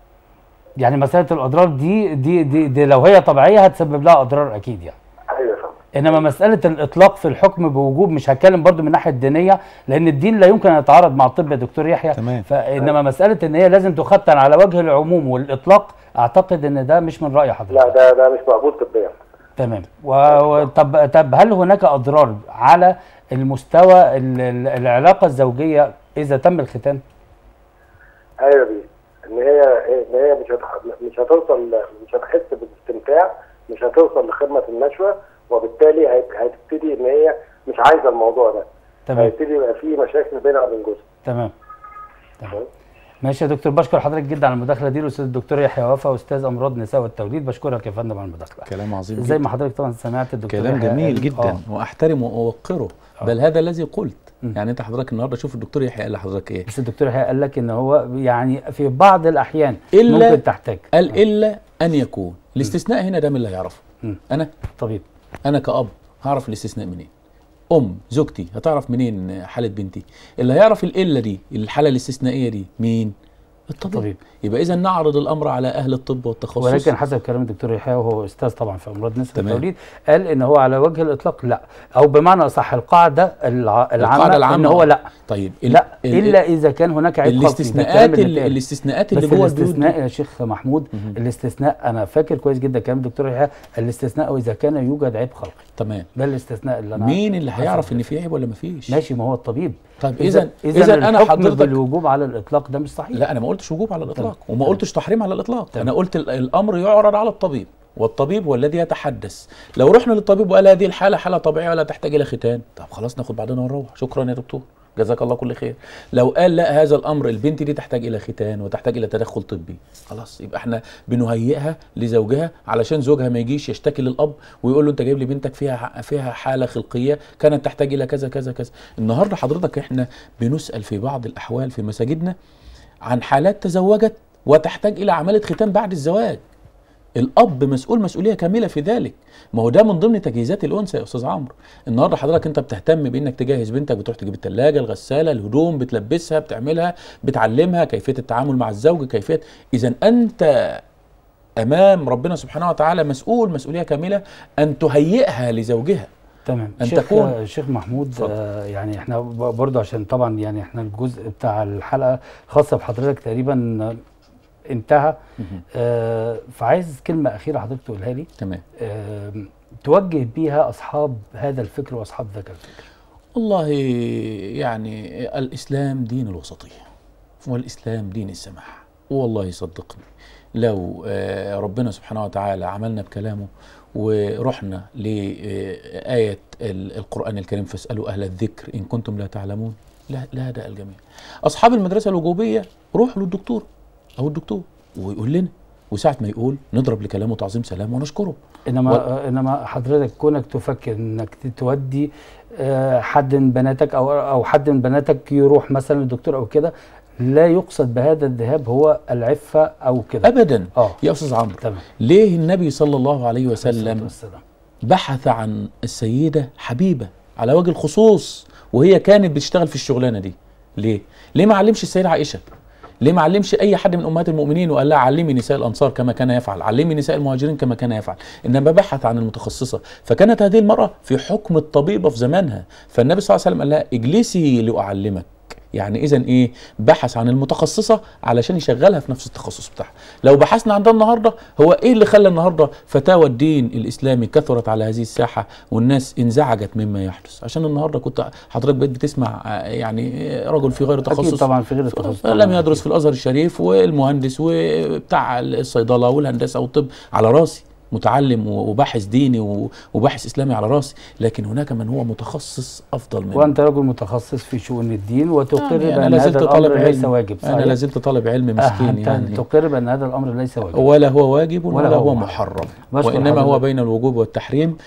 يعني مساله الاضرار دي دي دي, دي لو هي طبيعيه هتسبب لها اضرار اكيد يعني ايوه يا فندم انما مساله الاطلاق في الحكم بوجوب مش هتكلم برضو من الناحيه الدينيه لان الدين لا يمكن ان يتعارض مع الطب يا دكتور يحيى تمام. فانما مساله ان هي لازم تختن على وجه العموم والاطلاق اعتقد ان ده مش من راي حضرتك لا ده ده مش مقبول طبيا تمام و- وطب طب هل هناك اضرار على المستوى ال- ال- العلاقه الزوجيه اذا تم الختان ايوه دي ان هي ان هي مش هتح... مش هتوصل مش هتحس بالاستمتاع مش هتوصل لخدمه النشوه وبالتالي هيت- هتبتدي ان هي مش عايزه الموضوع ده تمام هيبتدي يبقى في مشاكل بينها وبين جوزها تمام تمام ماشي يا دكتور بشكر حضرتك جدا على المداخله دي الاستاذ الدكتور يحيى وفا استاذ امراض نساء والتوليد بشكرك يا فندم على المداخله كلام عظيم زي جدا ما حضرتك طبعا سمعت الدكتور كلام يحيى جميل قال- جدا آه. واحترمه واوقره آه. بل هذا الذي قلت مم. يعني انت حضرتك النهارده شوف الدكتور يحيى قال لحضرتك ايه بس الدكتور يحيى قال لك ان هو يعني في بعض الاحيان إلا- ممكن تحتاج قال الا ان يكون الاستثناء هنا ده من اللي هيعرفه مم. انا طبيب انا كاب هعرف الاستثناء منين ام زوجتي هتعرف منين حاله بنتي اللي هيعرف الالا دي الحاله الاستثنائيه دي مين الطبيب الطبيب. يبقى اذا نعرض الامر على اهل الطب والتخصص ولكن حسب كلام الدكتور يحيى وهو استاذ طبعا في امراض النساء تمام. والتوليد قال ان هو على وجه الاطلاق لا او بمعنى اصح القاعده الع... العامه ان العامة. هو لا طيب ال- لا ال- الا اذا كان هناك عيب خلقي ده الاستثناءات الكلام اللي اللي اتقال. الاستثناءات بس اللي جوه البيوت الاستثناء دي- يا شيخ محمود الاستثناء انا فاكر كويس جدا كلام الدكتور يحيى الاستثناء اذا كان يوجد عيب خلقي تمام ده الاستثناء اللي انا مين اللي حسب- هيعرف ان في عيب ولا ما فيش ماشي ما هو الطبيب طيب اذا اذا اذا انا الحكم حضرتك بالوجوب على الاطلاق ده مش صحيح لا انا ما قلتش وجوب على الاطلاق تمام. وما قلتش تحريم على الاطلاق تمام. انا قلت ال- الامر يعرض على الطبيب والطبيب هو الذي يتحدث لو رحنا للطبيب وقال هذه الحاله حاله طبيعيه ولا تحتاج الى ختان طب خلاص ناخد بعضنا ونروح شكرا يا دكتور جزاك الله كل خير لو قال لا هذا الامر البنت دي تحتاج الى ختان وتحتاج الى تدخل طبي خلاص يبقى احنا بنهيئها لزوجها علشان زوجها ما يجيش يشتكي للاب ويقول له انت جايب لي بنتك فيها فيها حاله خلقيه كانت تحتاج الى كذا كذا كذا النهارده حضرتك احنا بنسال في بعض الاحوال في مساجدنا عن حالات تزوجت وتحتاج الى عمليه ختان بعد الزواج الاب مسؤول مسؤوليه كامله في ذلك ما هو ده من ضمن تجهيزات الانثى يا استاذ عمرو النهارده حضرتك انت بتهتم بانك تجهز بنتك بتروح تجيب الثلاجه الغساله الهدوم بتلبسها بتعملها بتعلمها كيفيه التعامل مع الزوج كيفيه اذا انت امام ربنا سبحانه وتعالى مسؤول مسؤوليه كامله ان تهيئها لزوجها تمام أن شيخ تكون- شيخ محمود اتفضل. آه يعني احنا ب- برضو عشان طبعا يعني احنا الجزء بتاع الحلقه الخاصه بحضرتك تقريبا آه، انتهى مهم. آه فعايز كلمه اخيره حضرتك تقولها لي تمام آه توجه بيها اصحاب هذا الفكر واصحاب ذاك الفكر والله يعني الإسلام دين الوسطية والإسلام دين السماح والله صدقني لو آه، ربنا سبحانه وتعالى عملنا بكلامه ورحنا لآية ال- القرآن الكريم فاسألوا أهل الذكر إن كنتم لا تعلمون لا لا ده الجميع أصحاب المدرسة الوجوبية روحوا للدكتور أو الدكتور ويقول لنا وساعة ما يقول نضرب لكلامه تعظيم سلام ونشكره انما و- آه انما حضرتك كونك تفكر انك ت- تودي آه حد من بناتك او او حد من بناتك يروح مثلا للدكتور او كده لا يقصد بهذا الذهاب هو العفه او كده أبدا اه يا أستاذ عمرو تمام ليه النبي صلى الله عليه الصلاة وسلم والسلام. بحث عن السيدة حبيبة على وجه الخصوص وهي كانت بتشتغل في الشغلانة دي ليه؟ ليه ما علمش السيدة عائشة؟ ليه ما علمش أي حد من أمهات المؤمنين وقال لها علمي نساء الأنصار كما كان يفعل علمي نساء المهاجرين كما كان يفعل إنما بحث عن المتخصصة فكانت هذه المرأة في حكم الطبيبة في زمانها فالنبي صلى الله عليه وسلم قال لها اجلسي لأعلمك يعني اذا ايه بحث عن المتخصصه علشان يشغلها في نفس التخصص بتاعها لو بحثنا عن ده النهارده هو ايه اللي خلى النهارده فتاوى الدين الاسلامي كثرت على هذه الساحه والناس انزعجت مما يحدث عشان النهارده كنت حضرتك بقيت بتسمع آه، يعني آه، رجل في غير تخصص اكيد طبعا في غير التخصص طبعاً. لم يدرس في الازهر الشريف والمهندس وبتاع الصيدله والهندسه والطب على راسي متعلم وباحث ديني و- وباحث اسلامي على راسي لكن هناك من هو متخصص افضل مني وانت رجل متخصص في شؤون الدين وتقر يعني بان انا لازلت هذا طالب الامر علم ليس واجب انا صحيح؟ لازلت طالب علم آه، مسكين انت يعني تقر بان هذا الامر ليس واجب ولا هو واجب ولا, ولا هو هو محرم بشكر وانما هو حضرتك. بين الوجوب والتحريم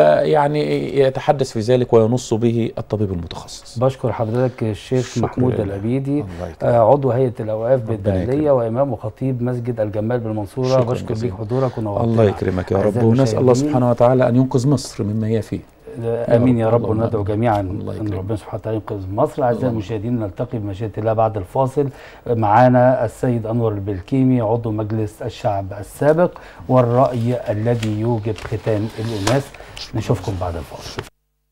ويعني يتحدث في ذلك وينص به الطبيب المتخصص بشكر حضرتك الشيخ شكرا محمود لله. العبيدي الله يكرمك. آه، عضو هيئه الاوقاف ربنا بالداخليه يكرمك. وامام وخطيب مسجد الجمال بالمنصوره شكراً بشكر جزيلاً. بيك حضورك ونورتنا الله يكرمك يا رب أعزائي ونسال الله المشاهدين، سبحانه وتعالى ان ينقذ مصر مما هي فيه آه، امين يا رب اللهم وندعو آمين. جميعا الله ان يكرمك. ربنا سبحانه وتعالى ينقذ مصر اعزائي اللهم. المشاهدين نلتقي بمشيئه الله بعد الفاصل معانا السيد انور البلكيمي عضو مجلس الشعب السابق والراي الذي يوجب ختان الاناث نشوفكم بعد الفاصل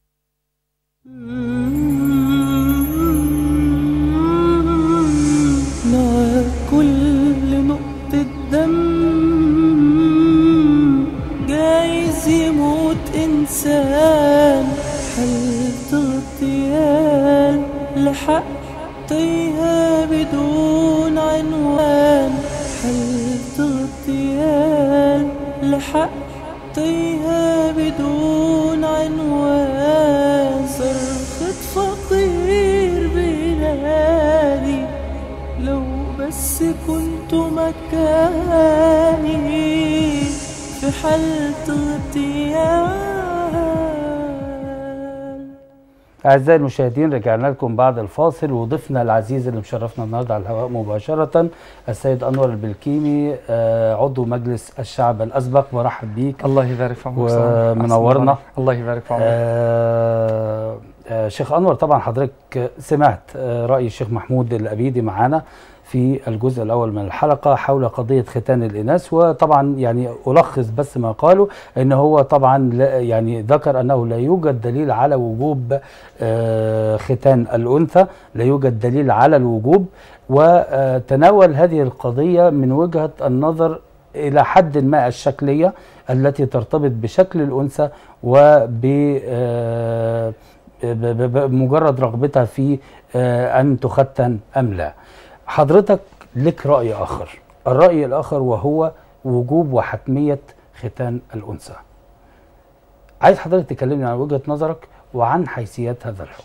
مع كل نقطة دم جايز يموت إنسان حالة اغتيال لحق تايهة بدون عنوان حالة اغتيال لحق تايهة بدون عنوان صرخة فقير بلادي لو بس كنت مكاني في حالة اغتيال أعزائي المشاهدين رجعنا لكم بعد الفاصل وضيفنا العزيز اللي مشرفنا النهارده على الهواء مباشرة السيد أنور البلكيمي آه، عضو مجلس الشعب الأسبق برحب بيك الله يبارك في عمرك ومنورنا. أحسن الله يبارك في عمرك آه، آه، شيخ أنور طبعا حضرتك سمعت آه، رأي الشيخ محمود الأبيدي معانا في الجزء الأول من الحلقة حول قضية ختان الإناث وطبعا يعني ألخص بس ما قاله إن هو طبعا لا- يعني ذكر أنه لا يوجد دليل على وجوب آه، ختان الأنثى لا يوجد دليل على الوجوب وتناول هذه القضية من وجهة النظر إلى حد ما الشكلية التي ترتبط بشكل الأنثى وب آه، ب- ب- بمجرد رغبتها في آه، أن تختن أم لا حضرتك لك رأي آخر الرأي الآخر وهو وجوب وحتمية ختان الأنثى عايز حضرتك تكلمني عن وجهة نظرك وعن حيثيات هذا الحكم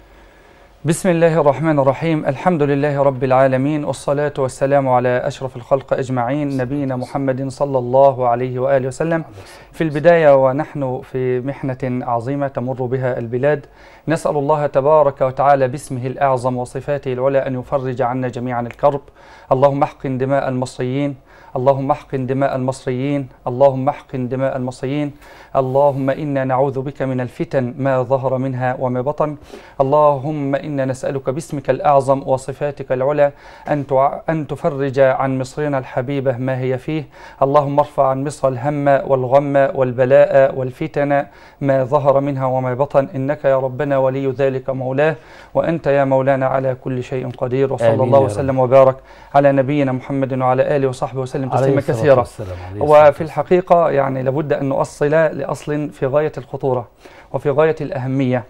بسم الله الرحمن الرحيم الحمد لله رب العالمين والصلاة والسلام على أشرف الخلق أجمعين نبينا محمد صلى الله عليه وآله وسلم في البداية ونحن في محنة عظيمة تمر بها البلاد نسأل الله تبارك وتعالى باسمه الأعظم وصفاته العلى أن يفرج عنا جميعا الكرب اللهم احقن دماء المصريين اللهم احقن دماء المصريين اللهم احقن دماء المصريين اللهم إنا نعوذ بك من الفتن ما ظهر منها وما بطن اللهم إنا نسألك باسمك الأعظم وصفاتك العلى أن تع- أن تفرج عن مصرنا الحبيبة ما هي فيه اللهم ارفع عن مصر الهم والغم والبلاء والفتن ما ظهر منها وما بطن إنك يا ربنا ولي ذلك مولاه وأنت يا مولانا على كل شيء قدير وصلى آمين الله يا رب. وسلم وبارك على نبينا محمد وعلى آله وصحبه وسلم عليه تسليما الصلاة كثيرا والسلام، عليه الصلاة وفي والسلام. الحقيقة يعني لابد أن نؤصل لأصل في غاية الخطورة وفي غاية الأهمية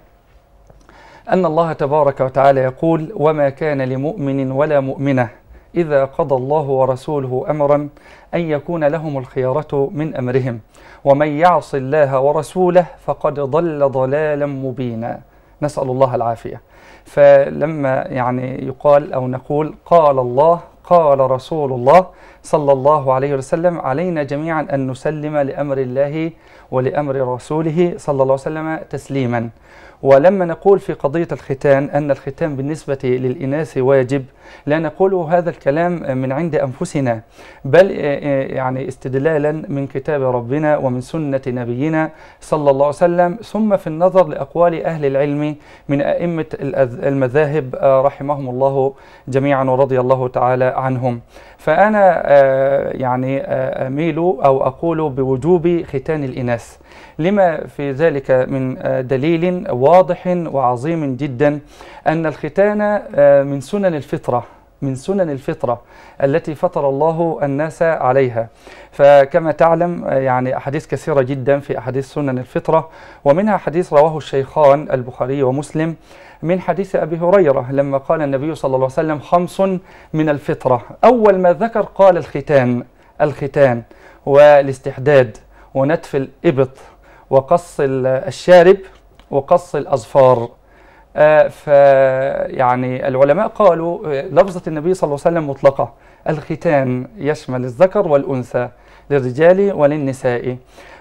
أن الله تبارك وتعالى يقول وما كان لمؤمن ولا مؤمنة إذا قضى الله ورسوله أمرا أن يكون لهم الخيارة من أمرهم ومن يعص الله ورسوله فقد ضل ضلالا مبينا نسأل الله العافية فلما يعني يقال أو نقول قال الله قال رسول الله صلى الله عليه وسلم علينا جميعا أن نسلم لأمر الله ولأمر رسوله صلى الله عليه وسلم تسليما ولما نقول في قضية الختان أن الختان بالنسبة للإناث واجب لا نقول هذا الكلام من عند أنفسنا بل يعني استدلالا من كتاب ربنا ومن سنة نبينا صلى الله عليه وسلم ثم في النظر لأقوال أهل العلم من أئمة الأذ- المذاهب آه، رحمهم الله جميعا ورضي الله تعالى عنهم فأنا آه، يعني آه، أميل أو أقول بوجوب ختان الإناث لما في ذلك من آه، دليل واضح وعظيم جدا أن الختان آه، من سنن الفطرة من سنن الفطرة التي فطر الله الناس عليها فكما تعلم آه، يعني أحاديث كثيرة جدا في أحاديث سنن الفطرة ومنها حديث رواه الشيخان البخاري ومسلم من حديث أبي هريرة لما قال النبي صلى الله عليه وسلم خمس من الفطرة أول ما ذكر قال الختان الختان والاستحداد ونتف الإبط وقص ال- الشارب وقص الأظفار آه، فيعني العلماء قالوا آه، لفظة النبي صلى الله عليه وسلم مطلقة الختان يشمل الذكر والأنثى للرجال وللنساء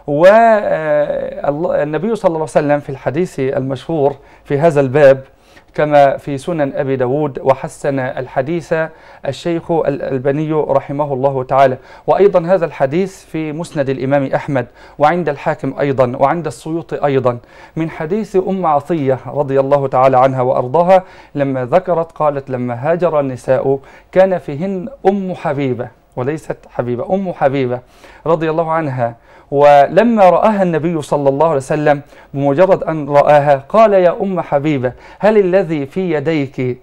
والنبي صلى الله عليه وسلم في الحديث المشهور في هذا الباب كما في سنن أبي داود وحسن الحديث الشيخ الألباني رحمه الله تعالى وأيضا هذا الحديث في مسند الإمام أحمد وعند الحاكم أيضا وعند السيوطي أيضا من حديث أم عطية رضي الله تعالى عنها وأرضاها لما ذكرت قالت لما هاجر النساء كان فيهن أم حبيبة وليست حبيبة أم حبيبة رضي الله عنها ولما رآها النبي صلى الله عليه وسلم بمجرد أن رآها قال يا أم حبيبة هل الذي في يديك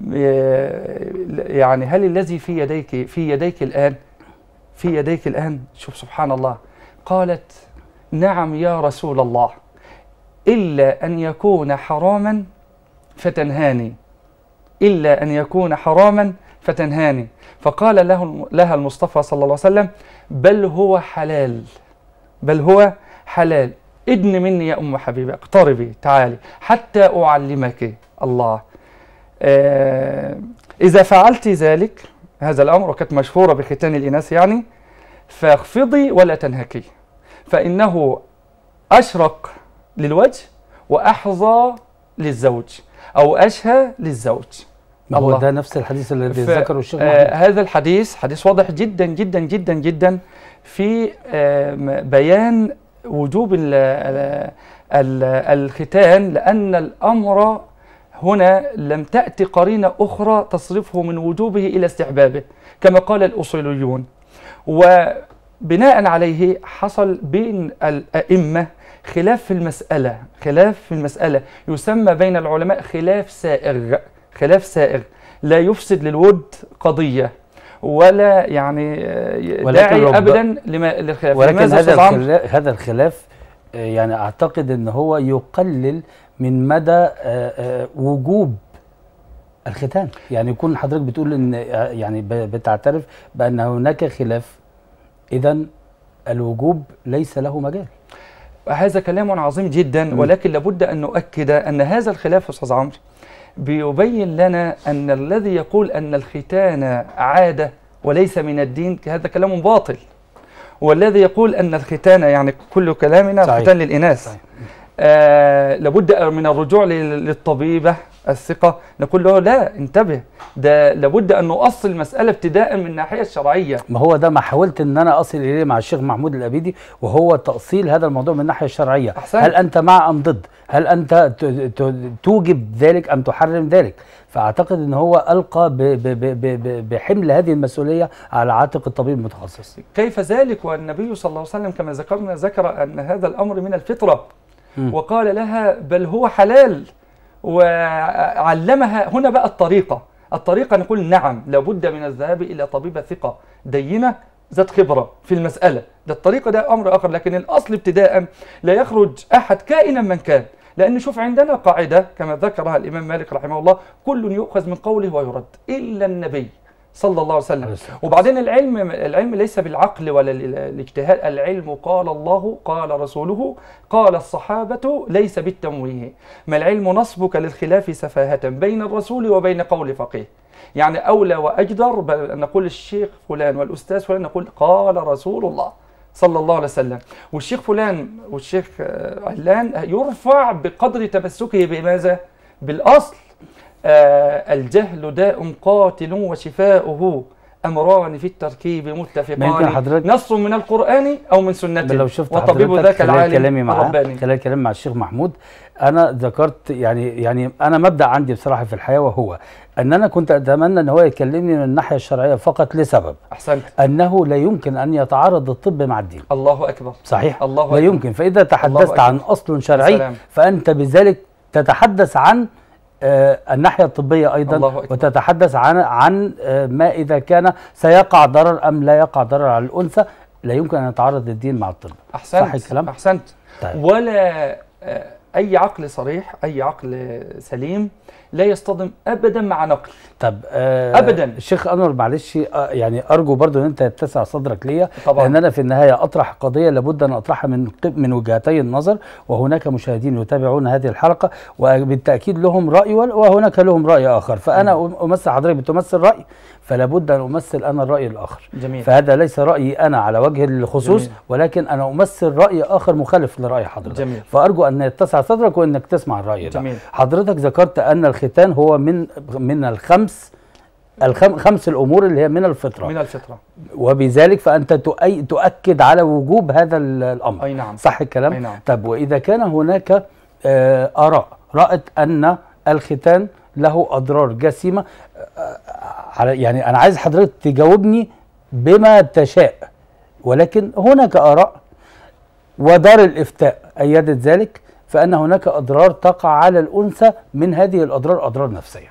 يعني هل الذي في يديك في يديك الآن في يديك الآن شوف سبحان الله قالت نعم يا رسول الله إلا أن يكون حراما فتنهاني إلا أن يكون حراما فتنهاني فقال له لها المصطفى صلى الله عليه وسلم بل هو حلال بل هو حلال ادن مني يا أم حبيبة اقتربي تعالي حتى أعلمك الله آه إذا فعلت ذلك هذا الأمر وكانت مشهورة بختان الإناث يعني فاخفضي ولا تنهكي فإنه أشرق للوجه وأحظى للزوج أو أشهى للزوج ما هو الله. ده نفس الحديث الذي ف- ذكره الشيخ آه محمود هذا الحديث حديث واضح جدا جدا جدا جدا في آه م- بيان وجوب ال ال ال الختان لأن الأمر هنا لم تأتي قرينة أخرى تصرفه من وجوبه إلى استحبابه كما قال الأصوليون وبناء عليه حصل بين الأئمة خلاف في المسألة خلاف في المسألة يسمى بين العلماء خلاف سائغ خلاف سائغ لا يفسد للود قضية ولا يعني آه، ولكن داعي رب- أبدا لما للخلاف ولكن لماذا هذا أستاذ عمرو؟ الخلاف هذا الخلاف آه، يعني اعتقد ان هو يقلل من مدى آه، آه، وجوب الختان يعني يكون حضرتك بتقول ان آه، يعني ب- بتعترف بان هناك خلاف اذا الوجوب ليس له مجال هذا كلام عظيم جدا م. ولكن لابد ان نؤكد ان هذا الخلاف استاذ عمرو بيبين لنا ان الذي يقول ان الختان عاده وليس من الدين هذا كلام باطل والذي يقول ان الختان يعني كل كلامنا صحيح. الختان للاناث صحيح. آه لابد من الرجوع لل- للطبيبه الثقه نقول له لا انتبه ده لابد ان نؤصل المساله ابتداء من الناحيه الشرعيه ما هو ده ما حاولت ان انا اصل اليه مع الشيخ محمود الابيدي وهو تاصيل هذا الموضوع من الناحيه الشرعيه أحسنت. هل انت مع ام ضد هل انت ت- ت- توجب ذلك ام تحرم ذلك فاعتقد ان هو القى ب- ب- ب- ب- ب- بحمل هذه المسؤوليه على عاتق الطبيب المتخصص كيف ذلك والنبي صلى الله عليه وسلم كما ذكرنا ذكر أن هذا الأمر من الفطرة مم. وقال لها بل هو حلال وعلمها هنا بقى الطريقة الطريقة نقول نعم لابد من الذهاب إلى طبيبة ثقة دينة ذات خبرة في المسألة ده الطريقة ده أمر آخر لكن الأصل ابتداء لا يخرج أحد كائنا من كان لأن شوف عندنا قاعدة كما ذكرها الإمام مالك رحمه الله كل يؤخذ من قوله ويرد إلا النبي صلى الله عليه وسلم عليه الصلاة وبعدين العلم العلم ليس بالعقل ولا ال- الاجتهاد العلم قال الله قال رسوله قال الصحابة ليس بالتمويه ما العلم نصبك للخلاف سفاهة بين الرسول وبين قول فقيه يعني أولى وأجدر بل أن نقول الشيخ فلان والأستاذ فلان نقول قال رسول الله صلى الله عليه وسلم والشيخ فلان والشيخ آه، علان يرفع بقدر تمسكه بماذا؟ بالأصل آه الجهل داء قاتل وشفاؤه أمران في التركيب ما يمكن متفقان حضرتك- نص من القرآن أو من سنة بل لو شفت وطبيب حضرتك ذاك خلال العالم كلامي معاه الرباني خلال كلامي مع الشيخ محمود انا ذكرت يعني يعني انا مبدا عندي بصراحه في الحياه وهو ان انا كنت اتمنى ان هو يكلمني من الناحيه الشرعيه فقط لسبب أحسنت انه لا يمكن ان يتعارض الطب مع الدين الله أكبر صحيح الله لا أكبر. يمكن فاذا تحدثت أكبر. عن اصل شرعي سلام. فانت بذلك تتحدث عن آه، الناحيه الطبيه ايضا الله أكبر. وتتحدث عن عن آه، ما اذا كان سيقع ضرر ام لا يقع ضرر على الانثى لا يمكن ان يتعارض الدين مع الطب أحسنت صح الكلام؟ أحسنت طيب. ولا آه، أي عقل صريح أي عقل سليم لا يصطدم أبدا مع نقل طب آه أبداً. الشيخ انور معلش آه يعني ارجو برضو ان انت يتسع صدرك ليا طبعاً. لان انا في النهايه اطرح قضيه لابد ان اطرحها من قب- من وجهتي النظر وهناك مشاهدين يتابعون هذه الحلقه وبالتاكيد لهم راي وال- وهناك لهم راي اخر فانا أم- امثل حضرتك بتمثل راي فلا بد ان امثل انا الراي الاخر جميل فهذا ليس رايي انا على وجه الخصوص جميل. ولكن انا امثل راي اخر مخالف لراي حضرتك جميل. فارجو ان يتسع صدرك وانك تسمع الراي ده جميل. حضرتك ذكرت ان الختان هو من من الخمس الخم خمس الامور اللي هي من الفطره من الفطرة وبذلك فانت تؤي تؤكد على وجوب هذا ال- الامر أي نعم. صح الكلام أي نعم. طب واذا كان هناك آه، اراء رات ان الختان له اضرار جسيمه آه، على يعني انا عايز حضرتك تجاوبني بما تشاء ولكن هناك اراء ودار الافتاء ايدت ذلك فان هناك اضرار تقع على الانثى من هذه الاضرار اضرار نفسيه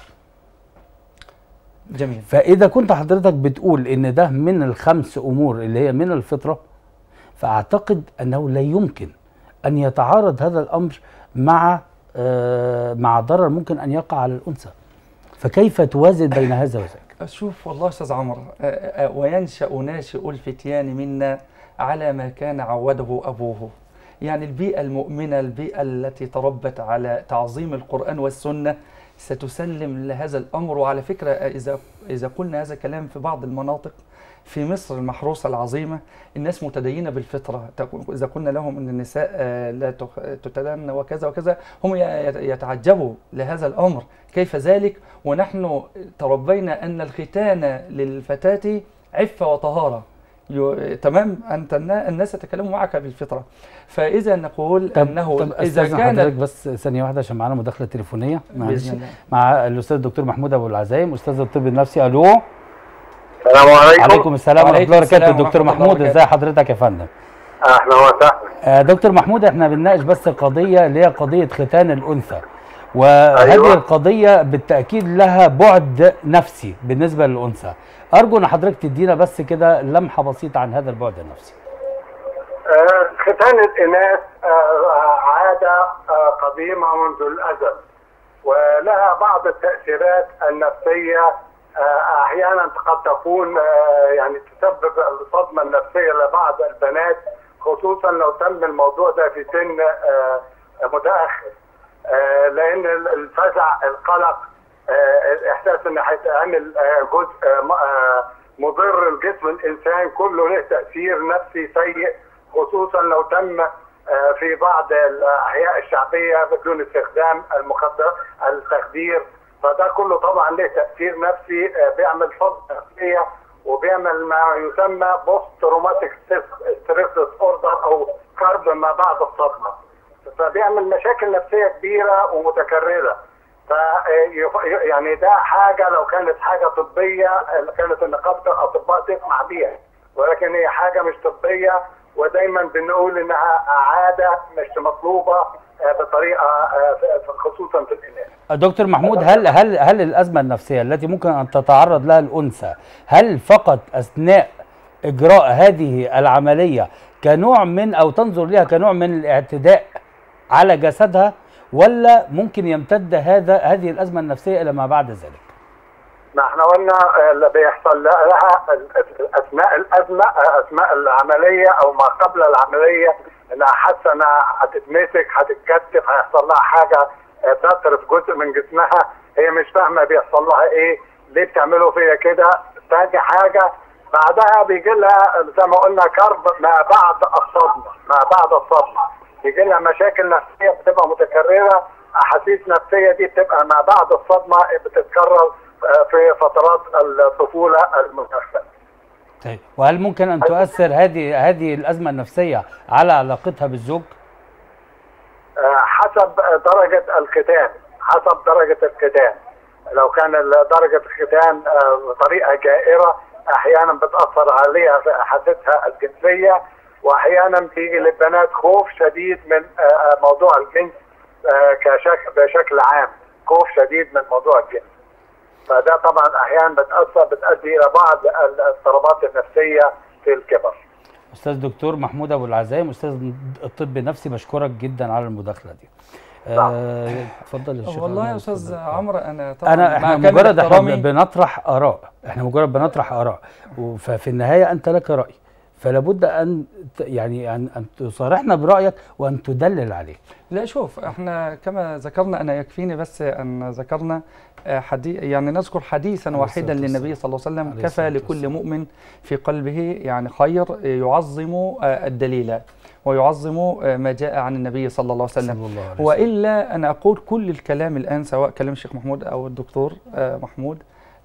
جميل فاذا كنت حضرتك بتقول ان ده من الخمس امور اللي هي من الفطره فاعتقد انه لا يمكن ان يتعارض هذا الامر مع آه مع ضرر ممكن ان يقع على الانثى فكيف توازن بين هذا وذاك شوف والله استاذ عمرو آه، آه، وينشا ناشئ الفتيان منا على ما كان عوده ابوه يعني البيئه المؤمنه البيئه التي تربت على تعظيم القران والسنه ستسلم لهذا الامر وعلى فكره آه، اذا اذا قلنا هذا الكلام في بعض المناطق في مصر المحروسه العظيمه الناس متدينه بالفطره تقول- اذا قلنا لهم ان النساء آه، لا تخ- تتدين وكذا وكذا هم ي- يتعجبوا لهذا الامر كيف ذلك ونحن تربينا ان الختان للفتاه عفه وطهاره يو... تمام انت النا- الناس يتكلموا معك بالفطره فاذا نقول انه طب اذا استاذن حضرتك كانت بس ثانيه واحده عشان معانا مداخله تليفونيه معلش بإذن الله. مع الاستاذ الدكتور محمود ابو العزايم استاذ الطب النفسي الو السلام عليكم عليكم السلام ورحمه وعليكم الله وبركاته السلام دكتور ورحمة الله محمود وبركاته. ازي حضرتك يا فندم اهلا وسهلا آه، دكتور محمود احنا بنناقش بس قضيه اللي هي قضيه ختان الانثى وهذه أيوة. القضيه بالتاكيد لها بعد نفسي بالنسبه للانثى ارجو ان حضرتك تدينا بس كده لمحه بسيطه عن هذا البعد النفسي آه، ختان الإناث آه، عادة آه، قديمة منذ الأزل ولها بعض التأثيرات النفسية آه، أحيانا قد تكون آه، يعني تسبب الصدمة النفسية لبعض البنات خصوصا لو تم الموضوع ده في سن آه، متأخر آه، لأن الفزع القلق آه، الإحساس إن هيتعمل آه، جزء آه، م- آه، مضر لجسم الإنسان كله له تأثير نفسي سيء خصوصا لو تم آه، في بعض الاحياء الشعبيه بدون استخدام المخدر التخدير فده كله طبعا له تاثير نفسي آه، بيعمل فض نفسيه وبيعمل ما يسمى بوست تروماتيك ستريس اوردر او كرب ما بعد الصدمه فبيعمل مشاكل نفسيه كبيره ومتكرره ف يعني ده حاجه لو كانت حاجه طبيه آه، كانت نقابه الاطباء تسمع بيها ولكن هي حاجه مش طبيه ودايما بنقول انها عاده مش مطلوبه آه، بطريقه آه، ف- خصوصا في الاناث. دكتور محمود هل هل هل الازمه النفسيه التي ممكن ان تتعرض لها الانثى هل فقط اثناء اجراء هذه العمليه كنوع من او تنظر لها كنوع من الاعتداء على جسدها ولا ممكن يمتد هذا هذه الازمه النفسيه الى ما بعد ذلك؟ ما احنا قلنا آه، اللي بيحصل لها اثناء الازمه آه، اثناء العمليه او ما قبل العمليه انها حاسه انها هتتمسك هتتكتف هيحصل لها حاجه آه، تطرف جزء من جسمها هي مش فاهمه بيحصل لها ايه ليه بتعملوا فيا كده تاني حاجه بعدها بيجي لها زي ما قلنا كرب ما بعد الصدمه ما بعد الصدمه بيجي لها مشاكل نفسيه بتبقى متكرره احاسيس نفسيه دي بتبقى ما بعد الصدمه بتتكرر آه، في فترات الطفوله المتاخره طيب وهل ممكن ان تؤثر هذه هذه الازمه النفسيه على علاقتها بالزوج؟ آه، حسب درجة الختان حسب درجة الختان لو كان ال- درجة الختان آه، بطريقة جائرة أحيانا بتأثر عليها في حاستها الجنسية وأحيانا بيجي للبنات خوف شديد من آه، آه، موضوع الجنس آه، كشكل بشكل عام خوف شديد من موضوع الجنس فده طبعا أحيانا بتأثر بتؤدي إلى بعض الاضطرابات النفسية في الكبر استاذ دكتور محمود ابو العزايم استاذ الطب النفسي بشكرك جدا على المداخله دي. آه، اتفضل يا شيخ والله يا عمر، استاذ اتفضل. عمرو انا طبعا انا مع احنا كامل مجرد احنا احترامي- بنطرح اراء احنا مجرد بنطرح اراء و- ففي النهايه انت لك راي فلا بد ان ت- يعني ان ان تصارحنا برايك وان تدلل عليه لا شوف احنا كما ذكرنا انا يكفيني بس ان ذكرنا آه، حديث يعني نذكر حديثا عليه واحدا الصلاة للنبي صلى الله عليه وسلم عليه كفى الصلاة لكل والسلام. مؤمن في قلبه يعني خير آه، يعظم آه، الدليل ويعظموا آه، ما جاء عن النبي صلى الله عليه وسلم صلى الله عليه وسلم. والا انا اقول كل الكلام الان سواء كلام الشيخ محمود او الدكتور آه، محمود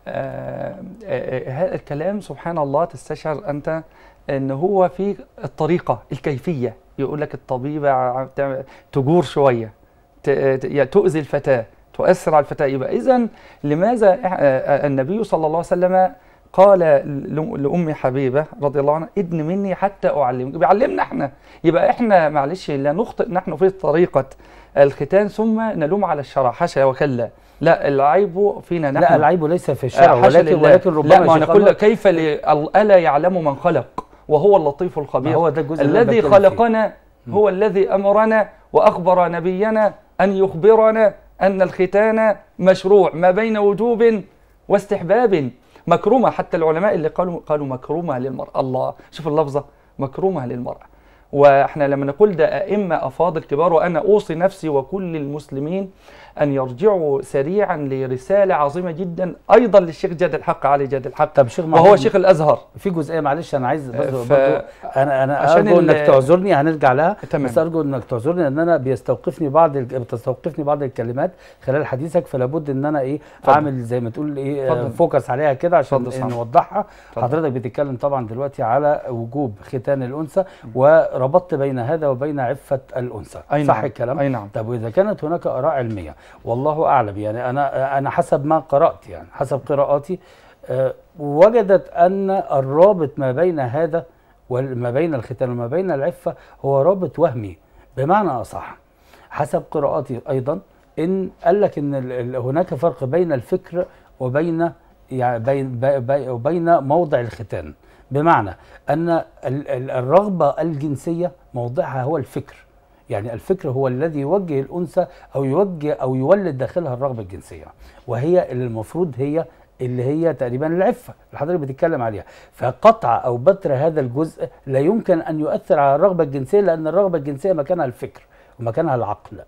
آه، آه، هذا الكلام سبحان الله تستشعر انت ان هو في الطريقه الكيفيه يقول لك الطبيبه ع- تعمل- تجور شويه ت- ت- يعني تؤذي الفتاه تؤثر على الفتاه يبقى اذا لماذا إح- آه، آه، النبي صلى الله عليه وسلم قال ل- لأم حبيبة رضي الله عنها ادن مني حتى أعلمك بيعلمنا احنا يبقى احنا معلش لا نخطئ نحن في طريقة الختان ثم نلوم على الشرع حاشا وكلا لا العيب فينا نحن لا العيب ليس في الشرع آه، حاشا ولكن لله. ولكن ربما لا ما يا شيخ نقول أنور- كيف ل- ألا يعلم من خلق وهو اللطيف ما الخبير هو ده الجزء اللي أنا الذي بتكلم فيه. خلقنا هو الذي أمرنا وأخبر نبينا أن يخبرنا أن الختان مشروع ما بين وجوب واستحباب مكرومة حتى العلماء اللي قالوا قالوا مكرومة للمرأة الله شوف اللفظة مكرومة للمرأة واحنا لما نقول ده أئمة أفاضل كبار وأنا أوصي نفسي وكل المسلمين أن يرجعوا سريعا لرسالة عظيمة جدا أيضا للشيخ جاد الحق علي جاد الحق طب شيخ وهو محمود، شيخ الأزهر في جزئيه معلش انا عايز بس ف- برضو انا انا عشان ارجو ال- انك تعذرني هنرجع لها تمام. بس ارجو انك تعذرني ان انا بيستوقفني بعض ال- بتستوقفني بعض الكلمات خلال حديثك فلا بد ان انا ايه اتفضل. اعمل زي ما تقول ايه آه، اتفضل. فوكس عليها كده عشان اتفضل إيه صح. نوضحها اتفضل. حضرتك بتتكلم طبعا دلوقتي على وجوب ختان الانثى وربطت بين هذا وبين عفه الانثى أي صح نعم. الكلام أي نعم طب واذا كانت هناك اراء علميه والله اعلم يعني انا انا حسب ما قرات يعني حسب قراءاتي آه، وجدت ان الرابط ما بين هذا وما بين الختان وما بين العفه هو رابط وهمي بمعنى اصح حسب قراءاتي ايضا ان قال لك ان ال- ال- هناك فرق بين الفكر وبين يعني بين بي- بي- وبين موضع الختان بمعنى ان ال- ال- الرغبه الجنسيه موضعها هو الفكر يعني الفكر هو الذي يوجه الانثى او يوجه او يولد داخلها الرغبه الجنسيه وهي اللي المفروض هي اللي هي تقريبا العفه اللي حضرتك بتتكلم عليها فقطع او بتر هذا الجزء لا يمكن ان يؤثر على الرغبه الجنسيه لان الرغبه الجنسيه مكانها الفكر ومكانها العقل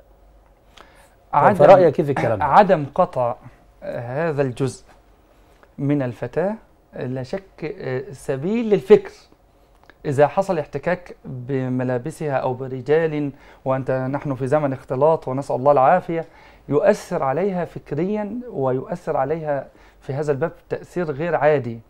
فرايك كيف الكلام ده عدم قطع آه، هذا الجزء من الفتاة آه، لا شك آه، سبيل للفكر إذا حصل احتكاك بملابسها أو برجال وأنت نحن في زمن اختلاط ونسأل الله العافية يؤثر عليها فكريا ويؤثر عليها في هذا الباب تأثير غير عادي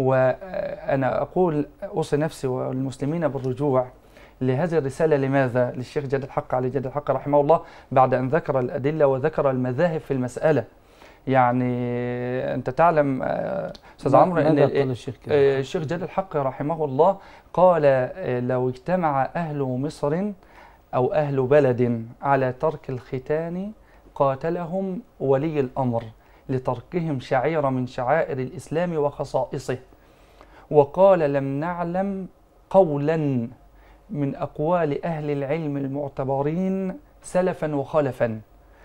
وأنا أقول أوصي نفسي والمسلمين بالرجوع لهذه الرسالة لماذا؟ للشيخ جاد الحق علي جاد الحق رحمه الله بعد أن ذكر الأدلة وذكر المذاهب في المسألة يعني أنت تعلم آه، أستاذ عمرو أن ماذا ال- قال الشيخ كده؟ آه، الشيخ جاد الحق رحمه الله قال آه، لو اجتمع أهل مصر أو أهل بلد على ترك الختان قاتلهم ولي الأمر لتركهم شعيرة من شعائر الإسلام وخصائصه وقال لم نعلم قولا من أقوال أهل العلم المعتبرين سلفا وخلفا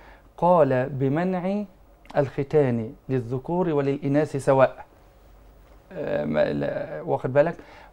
قال بمنع الختان للذكور وللإناث سواء آه، ما- لا- واخد بالك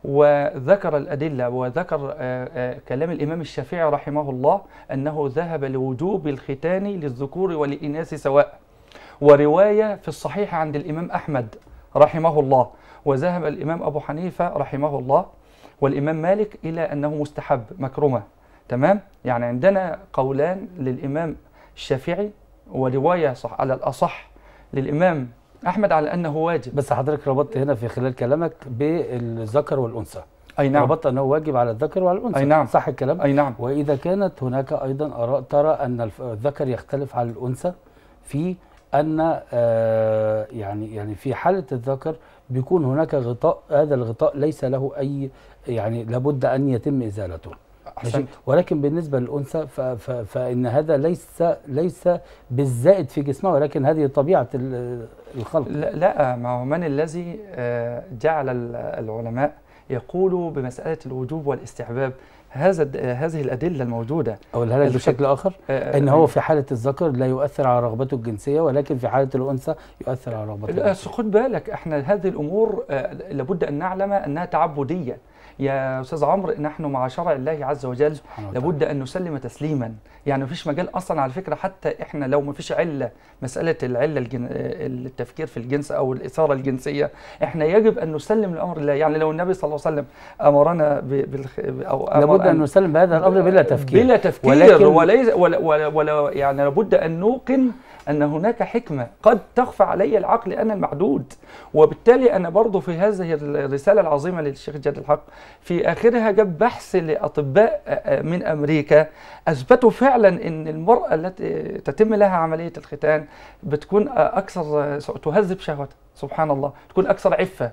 وذكر الأدلة وذكر آه، آه، كلام الإمام الشافعي رحمه الله أنه ذهب لوجوب الختان للذكور والإناث سواء ورواية في الصحيح عند الإمام أحمد رحمه الله وذهب الإمام أبو حنيفة رحمه الله والإمام مالك إلى أنه مستحب مكرمة تمام يعني عندنا قولان للإمام الشافعي ورواية صح على الأصح للإمام أحمد على أنه واجب بس حضرتك ربطت هنا في خلال كلامك بالذكر والانثى أي نعم ربطت انه واجب على الذكر وعلى الانثى أي نعم. صح الكلام أي نعم واذا كانت هناك ايضا اراء ترى ان الف- الذكر يختلف عن الانثى في ان آه يعني يعني في حاله الذكر بيكون هناك غطاء هذا الغطاء ليس له اي يعني لابد ان يتم ازالته ماشي أحسنت ولكن بالنسبه للانثى ف- ف- فان هذا ليس ليس بالزائد في جسمها ولكن هذه طبيعه ال- الخلق لا, لا ما هو من الذي آه، جعل ال- العلماء يقولوا بمسألة الوجوب والاستحباب هذا الد- آه، هذه الأدلة الموجودة اقولها لك الفك- بشكل اخر آه، ان هو في حاله الذكر لا يؤثر على رغبته الجنسيه ولكن في حاله الانثى يؤثر على رغبته لا، الجنسيه خد بالك احنا هذه الامور آه، لابد ان نعلم انها تعبديه يا استاذ عمرو نحن مع شرع الله عز وجل سبحانه وتعالى. لابد ان نسلم تسليما يعني مفيش مجال اصلا على فكره حتى احنا لو مفيش عله مساله العله الجن... التفكير في الجنس او الاثاره الجنسيه احنا يجب ان نسلم لامر الله يعني لو النبي صلى الله عليه وسلم امرنا ب... بالخ... او أمر لابد ان نسلم بهذا الامر بلا تفكير بلا تفكير ولكن- وليس ولا, ولا, ولا يعني لابد ان نوقن ان هناك حكمه قد تخفى علي العقل انا المعدود وبالتالي انا برضو في هذه الرساله العظيمه للشيخ جاد الحق في اخرها جاب بحث لاطباء آه، من امريكا اثبتوا فعلا ان المراه التي تتم لها عمليه الختان بتكون آه، اكثر آه، تهذب شهوتها سبحان الله تكون اكثر عفه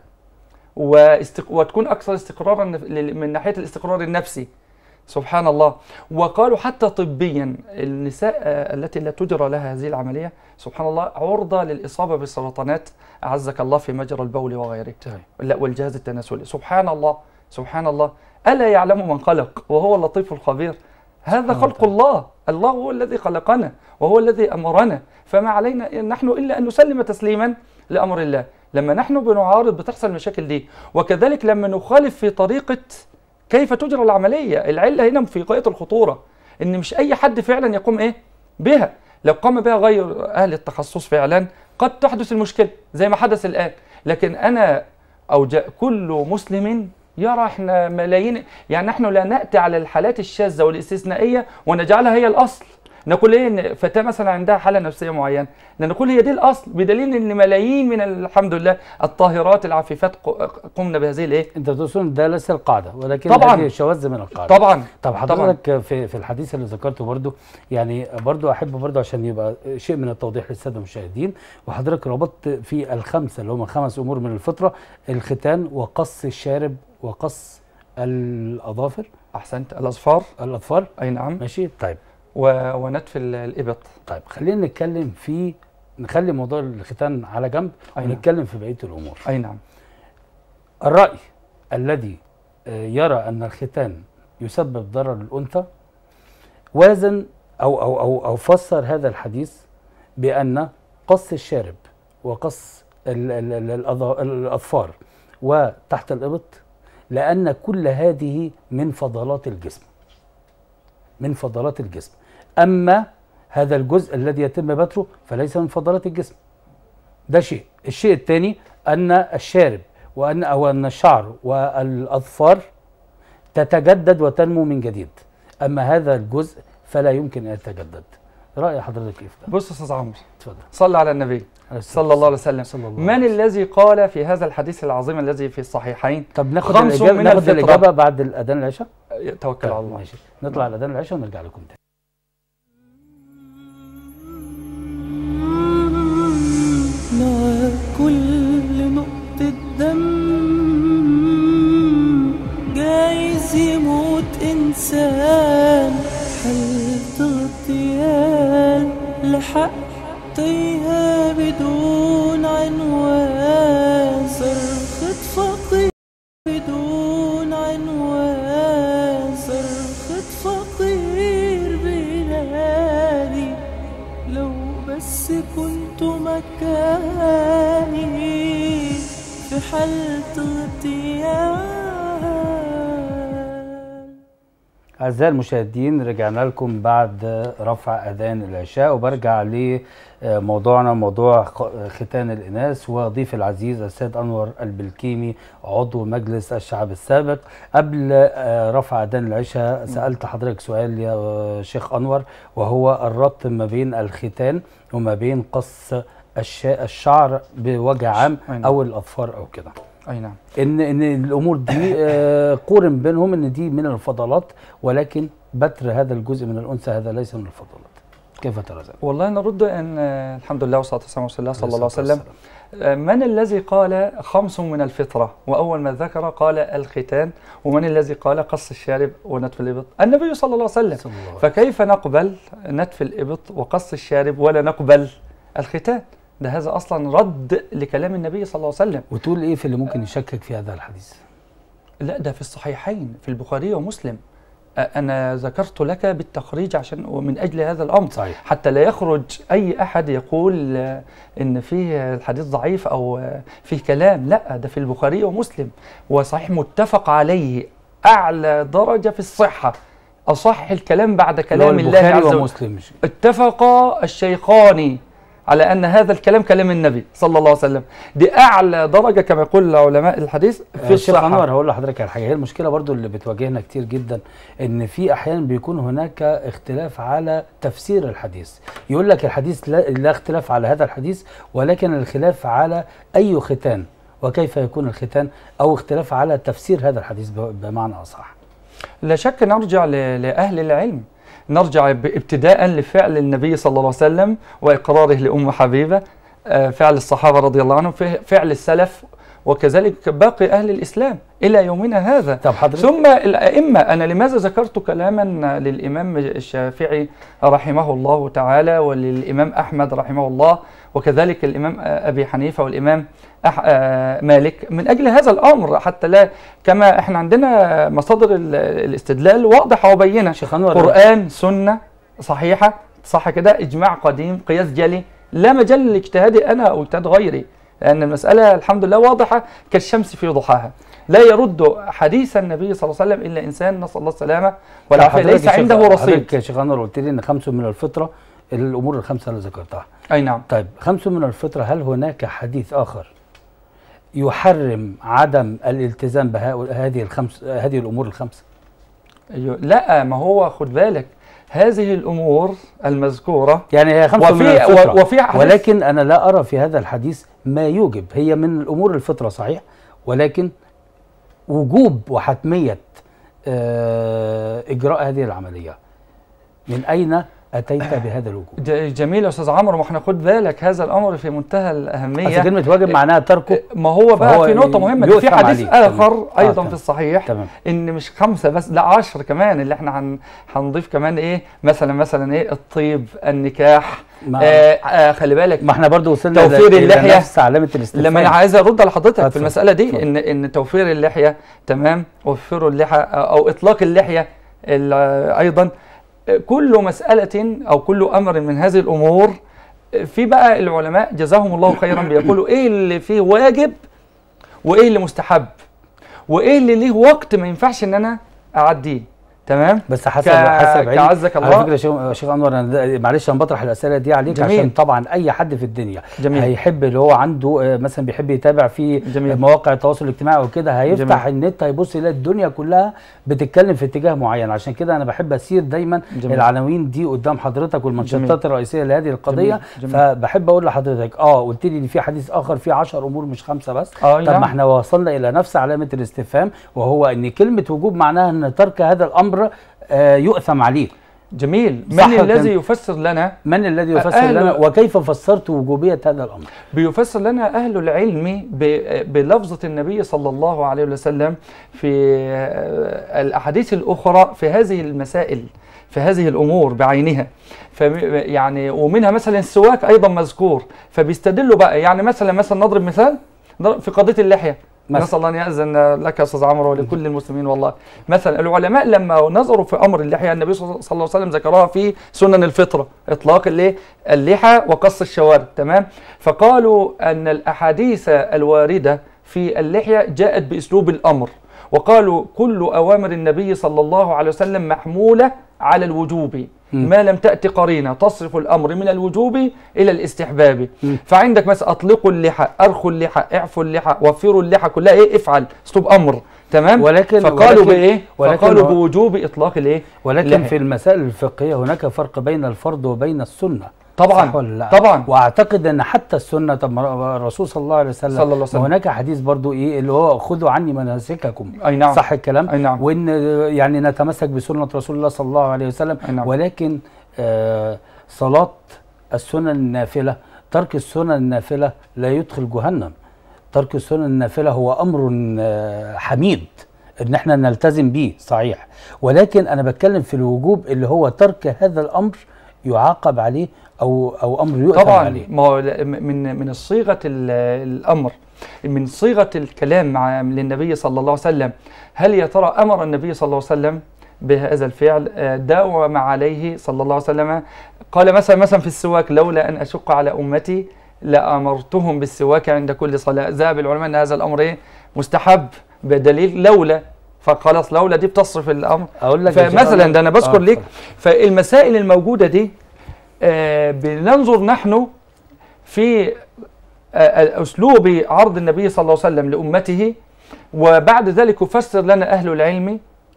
واستق... وتكون اكثر استقرارا لل- من ناحيه الاستقرار النفسي سبحان الله وقالوا حتى طبيا النساء آه، التي لا تجرى لها هذه العمليه سبحان الله عرضه للاصابه بالسرطانات اعزك الله في مجرى البول وغيره طيب. لا والجهاز التناسلي سبحان الله سبحان الله الا يعلم من خلق وهو اللطيف الخبير هذا سبحانه خلق وتعالى. الله الله هو الذي خلقنا وهو الذي امرنا فما علينا نحن الا ان نسلم تسليما لامر الله لما نحن بنعارض بتحصل المشاكل دي وكذلك لما نخالف في طريقه كيف تجرى العمليه العله هنا في غايه الخطوره ان مش اي حد فعلا يقوم ايه بها لو قام بها غير اهل التخصص فعلا قد تحدث المشكله زي ما حدث الان لكن انا او جاء كل مسلم يرى احنا ملايين يعني نحن لا ناتي على الحالات الشاذه والاستثنائيه ونجعلها هي الاصل نقول ايه ان فتاه مثلا عندها حاله نفسيه معينه نقول هي دي الاصل بدليل ان ملايين من الحمد لله الطاهرات العفيفات ق- قمنا بهذه الايه انت تقصد ده ليس القاعده ولكن طبعاً. هذه شواذ من القاعده طبعا طب حضرتك في في الحديث اللي ذكرته برضو يعني برضو احب برضو عشان يبقى شيء من التوضيح للساده المشاهدين وحضرتك ربطت في الخمسه اللي هم خمس امور من الفطره الختان وقص الشارب وقص الاظافر احسنت الاظفار الاظفار اي نعم ماشي طيب و- ونتف ال- الابط طيب خلينا نتكلم في نخلي موضوع الختان على جنب أي نعم. ونتكلم في بقيه الامور اي نعم الرأي الذي آه، يرى أن الختان يسبب ضرر للأنثى وازن أو أو أو أو فسر هذا الحديث بأن قص الشارب وقص ال- ال- ال- الأظا- الأظفار وتحت الإبط لأن كل هذه من فضلات الجسم من فضلات الجسم أما هذا الجزء الذي يتم بتره فليس من فضلات الجسم ده شيء الشيء الثاني أن الشارب وأن أو أن الشعر والأظفار تتجدد وتنمو من جديد أما هذا الجزء فلا يمكن أن يتجدد رأي حضرتك كيف ده؟ بص يا استاذ عمرو اتفضل صلى على النبي صلى الله عليه وسلم صلى الله من عليه وسلم. الذي قال في هذا الحديث العظيم الذي في الصحيحين طب ناخد خمس الإجابة من ناخد الفطرة. الإجابة بعد الأذان العشاء توكل على الله ماشي نطلع الأذان العشاء ونرجع لكم تاني مع كل نقطة دم جايز يموت إنسان حالة اغتيال لحق تايهة بدون عنوان صرخة فقير بدون عنوان صرخة فقير بلادي لو بس كنت مكاني في حالة اغتيال أعزائي المشاهدين رجعنا لكم بعد رفع أذان العشاء وبرجع لموضوعنا موضوع خ- ختان الإناث وضيف العزيز السيد أنور البلكيمي عضو مجلس الشعب السابق قبل آه، رفع أذان العشاء سألت حضرتك سؤال يا آه، شيخ أنور وهو الربط ما بين الختان وما بين قص الش- الشعر بوجه عام أي أو الأظفار أو كده اي نعم ان ان الامور دي آه، قورن بينهم ان دي من الفضلات ولكن بتر هذا الجزء من الانثى هذا ليس من الفضلات كيف ترى ذلك؟ والله نرد ان آه، الحمد لله والصلاه والسلام على رسول الله صلى الله عليه وسلم آه، من الذي قال خمس من الفطره واول ما ذكر قال الختان ومن الذي قال قص الشارب ونتف الابط النبي صلى الله عليه وسلم صلى الله عليه فكيف نقبل نتف الإبط وقص الشارب ولا نقبل الختان ده هذا أصلا رد لكلام النبي صلى الله عليه وسلم وتقول ايه في اللي ممكن يشكك في هذا الحديث؟ لا ده في الصحيحين في البخاري ومسلم انا ذكرت لك بالتخريج عشان ومن اجل هذا الامر صحيح حتى لا يخرج اي احد يقول آه، ان فيه الحديث ضعيف او آه، فيه كلام لا ده في البخاري ومسلم وصحيح متفق عليه اعلى درجه في الصحه اصح الكلام بعد كلام الله البخاري عز وجل ومسلم مش- اتفق الشيخان على ان هذا الكلام كلام النبي صلى الله عليه وسلم دي اعلى درجه كما يقول علماء الحديث في الشيخ انور الصحه هقول لحضرتك على حاجه هي المشكله برضو اللي بتواجهنا كتير جدا ان في احيانا بيكون هناك اختلاف على تفسير الحديث يقول لك الحديث لا, لا اختلاف على هذا الحديث ولكن الخلاف على اي ختان وكيف يكون الختان او اختلاف على تفسير هذا الحديث ب- بمعنى اصح لا شك نرجع ل- لاهل العلم نرجع ب- ابتداء لفعل النبي صلى الله عليه وسلم واقراره لام حبيبه آه، فعل الصحابه رضي الله عنهم ف- فعل السلف وكذلك باقي اهل الاسلام الى يومنا هذا طب حضرتك ثم الأئمة أنا لماذا ذكرت كلاما للإمام الشافعي رحمه الله تعالى وللإمام أحمد رحمه الله وكذلك الإمام أبي حنيفة والإمام أح آه، مالك من أجل هذا الأمر حتى لا كما إحنا عندنا مصادر ال- الاستدلال واضحة وبينة شيخ انور قرآن سنة صحيحة صح كده إجماع قديم قياس جلي لا مجال لاجتهادي أنا أو اجتهاد غيري لأن المسألة الحمد لله واضحة كالشمس في ضحاها لا يرد حديث النبي صلى الله عليه وسلم إلا إنسان نسأل الله السلامة والعافية حضرتك ليس يا شيخ- عنده حضرتك رصيد يا شيخ انور قلت لي ان خمسه من الفطره الامور الخمسه اللي ذكرتها أي نعم طيب خمسه من الفطره هل هناك حديث اخر يحرم عدم الالتزام بهذه الخمس هذه الامور الخمسه أيوه. لا ما هو خد بالك هذه الأمور المذكورة يعني هي خمسه من وفي الفطره و- وفي حديث ولكن انا لا ارى في هذا الحديث ما يوجب هي من الامور الفطره صحيح ولكن وجوب وحتميه آه، اجراء هذه العمليه من اين اتيت بهذا الوجوب ج- جميل يا أستاذ عمرو ما احنا خد بالك هذا الأمر في منتهى اصل الأهمية كلمه واجب معناها تركه ما هو بقى فهو في نقطة مهمة إن في يؤثم حديث عليه. آخر تمام. آه، أيضا تمام. في الصحيح تمام ان مش خمسه بس لا عشر كمان اللي احنا هن هنضيف كمان ايه مثلا مثلا ايه الطيب النكاح ما, آه آه خلي بالك ما احنا برضو وصلنا توفير إلى- إلى اللحية. نفس علامه الاستفهام لما انا عايز ارد على حضرتك في اتفضل. المساله دي اتفضل. ان ان توفير اللحيه تمام وفروا اللحى او اطلاق اللحيه ال- ايضا كل مساله او كل امر من هذه الامور في بقى العلماء جزاهم الله خيرا بيقولوا ايه اللي فيه واجب وايه اللي مستحب وايه اللي ليه وقت ما ينفعش ان انا اعديه تمام بس حسب ك- حسب علمي كعزك على الله فكره يا شيخ- يا شيخ انور انا ده- معلش انا بطرح الاسئله دي عليك جميل. عشان طبعا اي حد في الدنيا جميل هيحب اللي هو عنده آه، مثلا بيحب يتابع في جميل. مواقع التواصل الاجتماعي وكده هيفتح جميل. النت هيبص يلاقي الدنيا كلها بتتكلم في اتجاه معين عشان كده انا بحب اسير دايما جميل. العناوين دي قدام حضرتك والمنشطات جميل. الرئيسيه لهذه القضيه جميل. فبحب اقول لحضرتك اه قلت لي ان في حديث اخر في 10 امور مش خمسه بس اه طب نعم. ما احنا وصلنا الى نفس علامه الاستفهام وهو ان كلمه وجوب معناها ان ترك هذا الامر آه، يؤثم عليه جميل صح من ولا الذي كان- يفسر لنا من الذي يفسر أهل- لنا وكيف فسرت وجوبيه هذا الامر بيفسر لنا أهل العلم ب- بلفظة النبي صلى الله عليه وسلم في آه، الأحاديث الأخرى في هذه المسائل في هذه الأمور بعينها فم- يعني ومنها مثلا السواك أيضا مذكور فبيستدلوا بقى يعني مثلا مثلا نضرب مثال نضرب في قضية اللحية مثلا. نسأل الله أن يأذن لك يا أستاذ عمرو ولكل المسلمين والله مثلا العلماء لما نظروا في أمر اللحية النبي صلى الله عليه وسلم ذكرها في سنن الفطرة إطلاق اللي اللحى وقص الشوارب تمام فقالوا أن الأحاديث الواردة في اللحية جاءت بأسلوب الأمر وقالوا كل أوامر النبي صلى الله عليه وسلم محمولة على الوجوب مم. ما لم تأتي قرينة تصرف الأمر من الوجوب إلى الاستحباب مم. فعندك مثلا أطلقوا اللحى أرخوا اللحى اعفوا اللحى وفروا اللحى كلها إيه افعل أسلوب أمر تمام ولكن فقالوا ولكن- بإيه ولكن فقالوا هو- بوجوب إطلاق الإيه ولكن اللحية. في المسائل الفقهيه هناك فرق بين الفرض وبين السنه طبعا صح ولا لا؟ طبعا واعتقد ان حتى السنه طب ما الرسول صلى الله عليه وسلم صلى الله عليه وسلم. هناك حديث برضو ايه اللي هو خذوا عني مناسككم أي نعم صح الكلام أي نعم وان يعني نتمسك بسنه رسول الله صلى الله عليه وسلم أي نعم ولكن آه صلاه السنن النافله ترك السنن النافله لا يدخل جهنم ترك السنن النافله هو امر آه حميد ان احنا نلتزم به صحيح ولكن انا بتكلم في الوجوب اللي هو ترك هذا الامر يعاقب عليه او او امر يؤثم طبعا عليه ما هو ل- من من صيغه ال- الامر من صيغه الكلام مع للنبي صلى الله عليه وسلم هل يا ترى امر النبي صلى الله عليه وسلم بهذا الفعل آه، داوم عليه صلى الله عليه وسلم قال مثلا مثلا في السواك لولا ان اشق على امتي لامرتهم بالسواك عند كل صلاه ذهب العلماء ان هذا الامر ايه مستحب بدليل لولا فخلاص لولا دي بتصرف الامر اقول لك يا شيخ فمثلا أنا- ده انا بذكر آه، ليك اتفضل. فالمسائل الموجوده دي آه، بننظر نحن في آه، اسلوب عرض النبي صلى الله عليه وسلم لامته وبعد ذلك يفسر لنا اهل العلم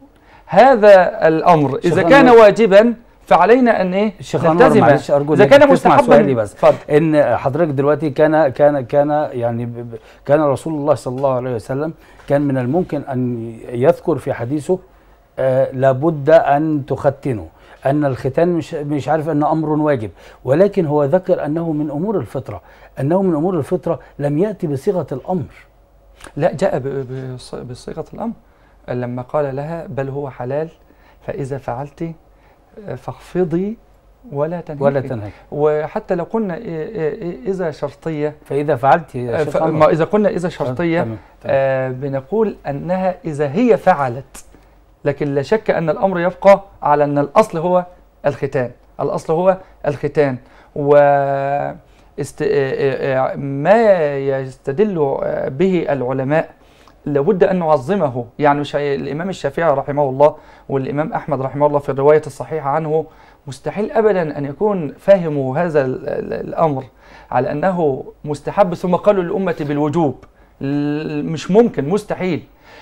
هذا الامر اذا شيخ كان أنور. واجبا فعلينا ان ايه شيخ أنور، نلتزم معلش أرجو اذا إنك كان تسمع مستحبا سؤالي بس. اتفضل ان حضرتك دلوقتي كان كان كان يعني ب- ب- كان رسول الله صلى الله عليه وسلم كان من الممكن ان يذكر في حديثه آه لابد ان تختنوا ان الختان مش مش عارف ان امر واجب ولكن هو ذكر انه من امور الفطره انه من امور الفطره لم ياتي بصيغه الامر لا جاء ب- بص- بصيغه الامر لما قال لها بل هو حلال فاذا فعلت آه، فاخفضي ولا تنهكي ولا تنهك وحتى لو قلنا إيه- إيه- إيه اذا شرطيه فاذا فعلت يا آه، شيخ ف- أنور. ما اذا قلنا اذا شرطيه تمام، تمام. آه بنقول انها اذا هي فعلت لكن لا شك ان الامر يبقى على ان الاصل هو الختان الاصل هو الختان و است... آه، آه، آه، ما يستدل آه، به العلماء لابد ان نعظمه يعني مش هي- الامام الشافعي رحمه الله والامام احمد رحمه الله في الروايه الصحيحه عنه مستحيل ابدا ان يكون فاهموا هذا ال- ال- الامر على انه مستحب ثم قالوا للامه بالوجوب ل- مش ممكن مستحيل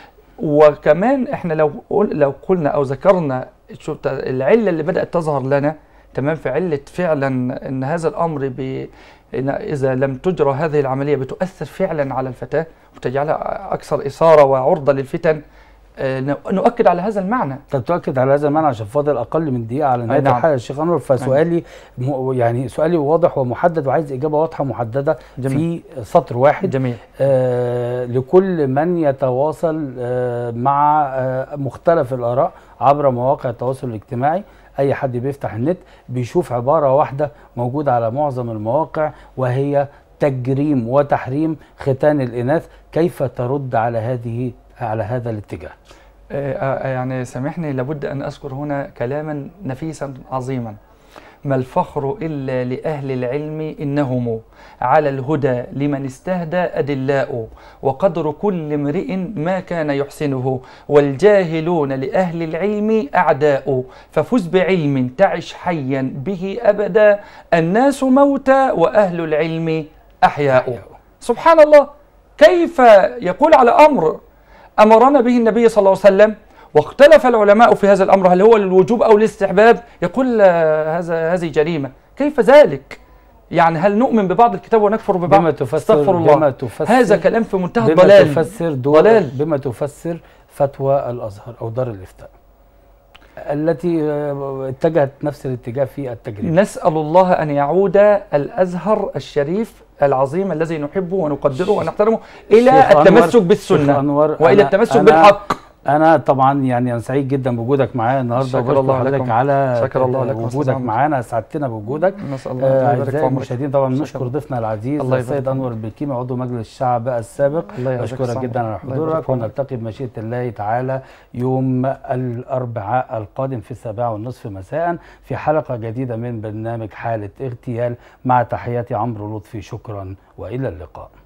وكمان احنا لو قل لو قلنا او ذكرنا شو بتا- العله اللي بدات تظهر لنا تمام في عله فعلا ان هذا الامر ب إن اذا لم تجرى هذه العمليه بتؤثر فعلا على الفتاه وتجعلها اكثر اثاره وعرضه للفتن آه، ن- نؤكد على هذا المعنى طب تؤكد على هذا المعنى عشان فاضل اقل من دقيقه على نهايه نعم. الحلقه يا شيخ انور فسؤالي م... يعني سؤالي واضح ومحدد وعايز اجابه واضحه محدده جميل. في سطر واحد جميل آه لكل من يتواصل آه مع آه مختلف الاراء عبر مواقع التواصل الاجتماعي اي حد بيفتح النت بيشوف عباره واحده موجوده على معظم المواقع وهي تجريم وتحريم ختان الاناث كيف ترد على هذه على هذا الاتجاه آه، آه، يعني سامحني لابد أن أذكر هنا كلاما نفيسا عظيما ما الفخر إلا لأهل العلم إنهم على الهدى لمن استهدى أدلاء وقدر كل امرئ ما كان يحسنه والجاهلون لأهل العلم أعداء ففز بعلم تعش حيا به أبدا الناس موتى وأهل العلم أحياء سبحان الله كيف يقول على أمر أمرنا به النبي صلى الله عليه وسلم واختلف العلماء في هذا الأمر هل هو للوجوب أو الاستحباب يقول آه، هذا هذه جريمة كيف ذلك يعني هل نؤمن ببعض الكتاب ونكفر ببعض بما تفسر استغفر الله بما تفسر هذا كلام في منتهى بما الضلال تفسر دول ضلال. بما تفسر فتوى الازهر او دار الافتاء التي آه، اتجهت نفس الاتجاه في التجريب نسأل الله أن يعود الأزهر الشريف العظيم الذي نحبه ونقدره ونحترمه إلى شيخ أنور- التمسك شيخ بالسنة أنور، وإلى أنا- التمسك أنا- بالحق انا طبعا يعني انا سعيد جدا بوجودك معايا النهارده شكر وبشكر الله حضرتك لكم. على شكر الله لكم أستاذ وجودك عمرو. معانا اسعدتنا بوجودك نسأل الله آه، أن يبارك في اعزائي عمرك المشاهدين طبعا شكراً. نشكر ضيفنا العزيز الله يبارك السيد فيك. انور البلكيمي عضو مجلس الشعب السابق الله يعزك بشكرك الصحة. جدا على الله يبارك حضورك في عمرك. ونلتقي بمشيئه الله تعالى يوم الاربعاء القادم في السابعه والنصف مساء في حلقه جديده من برنامج حاله اغتيال مع تحياتي عمرو لطفي شكرا والى اللقاء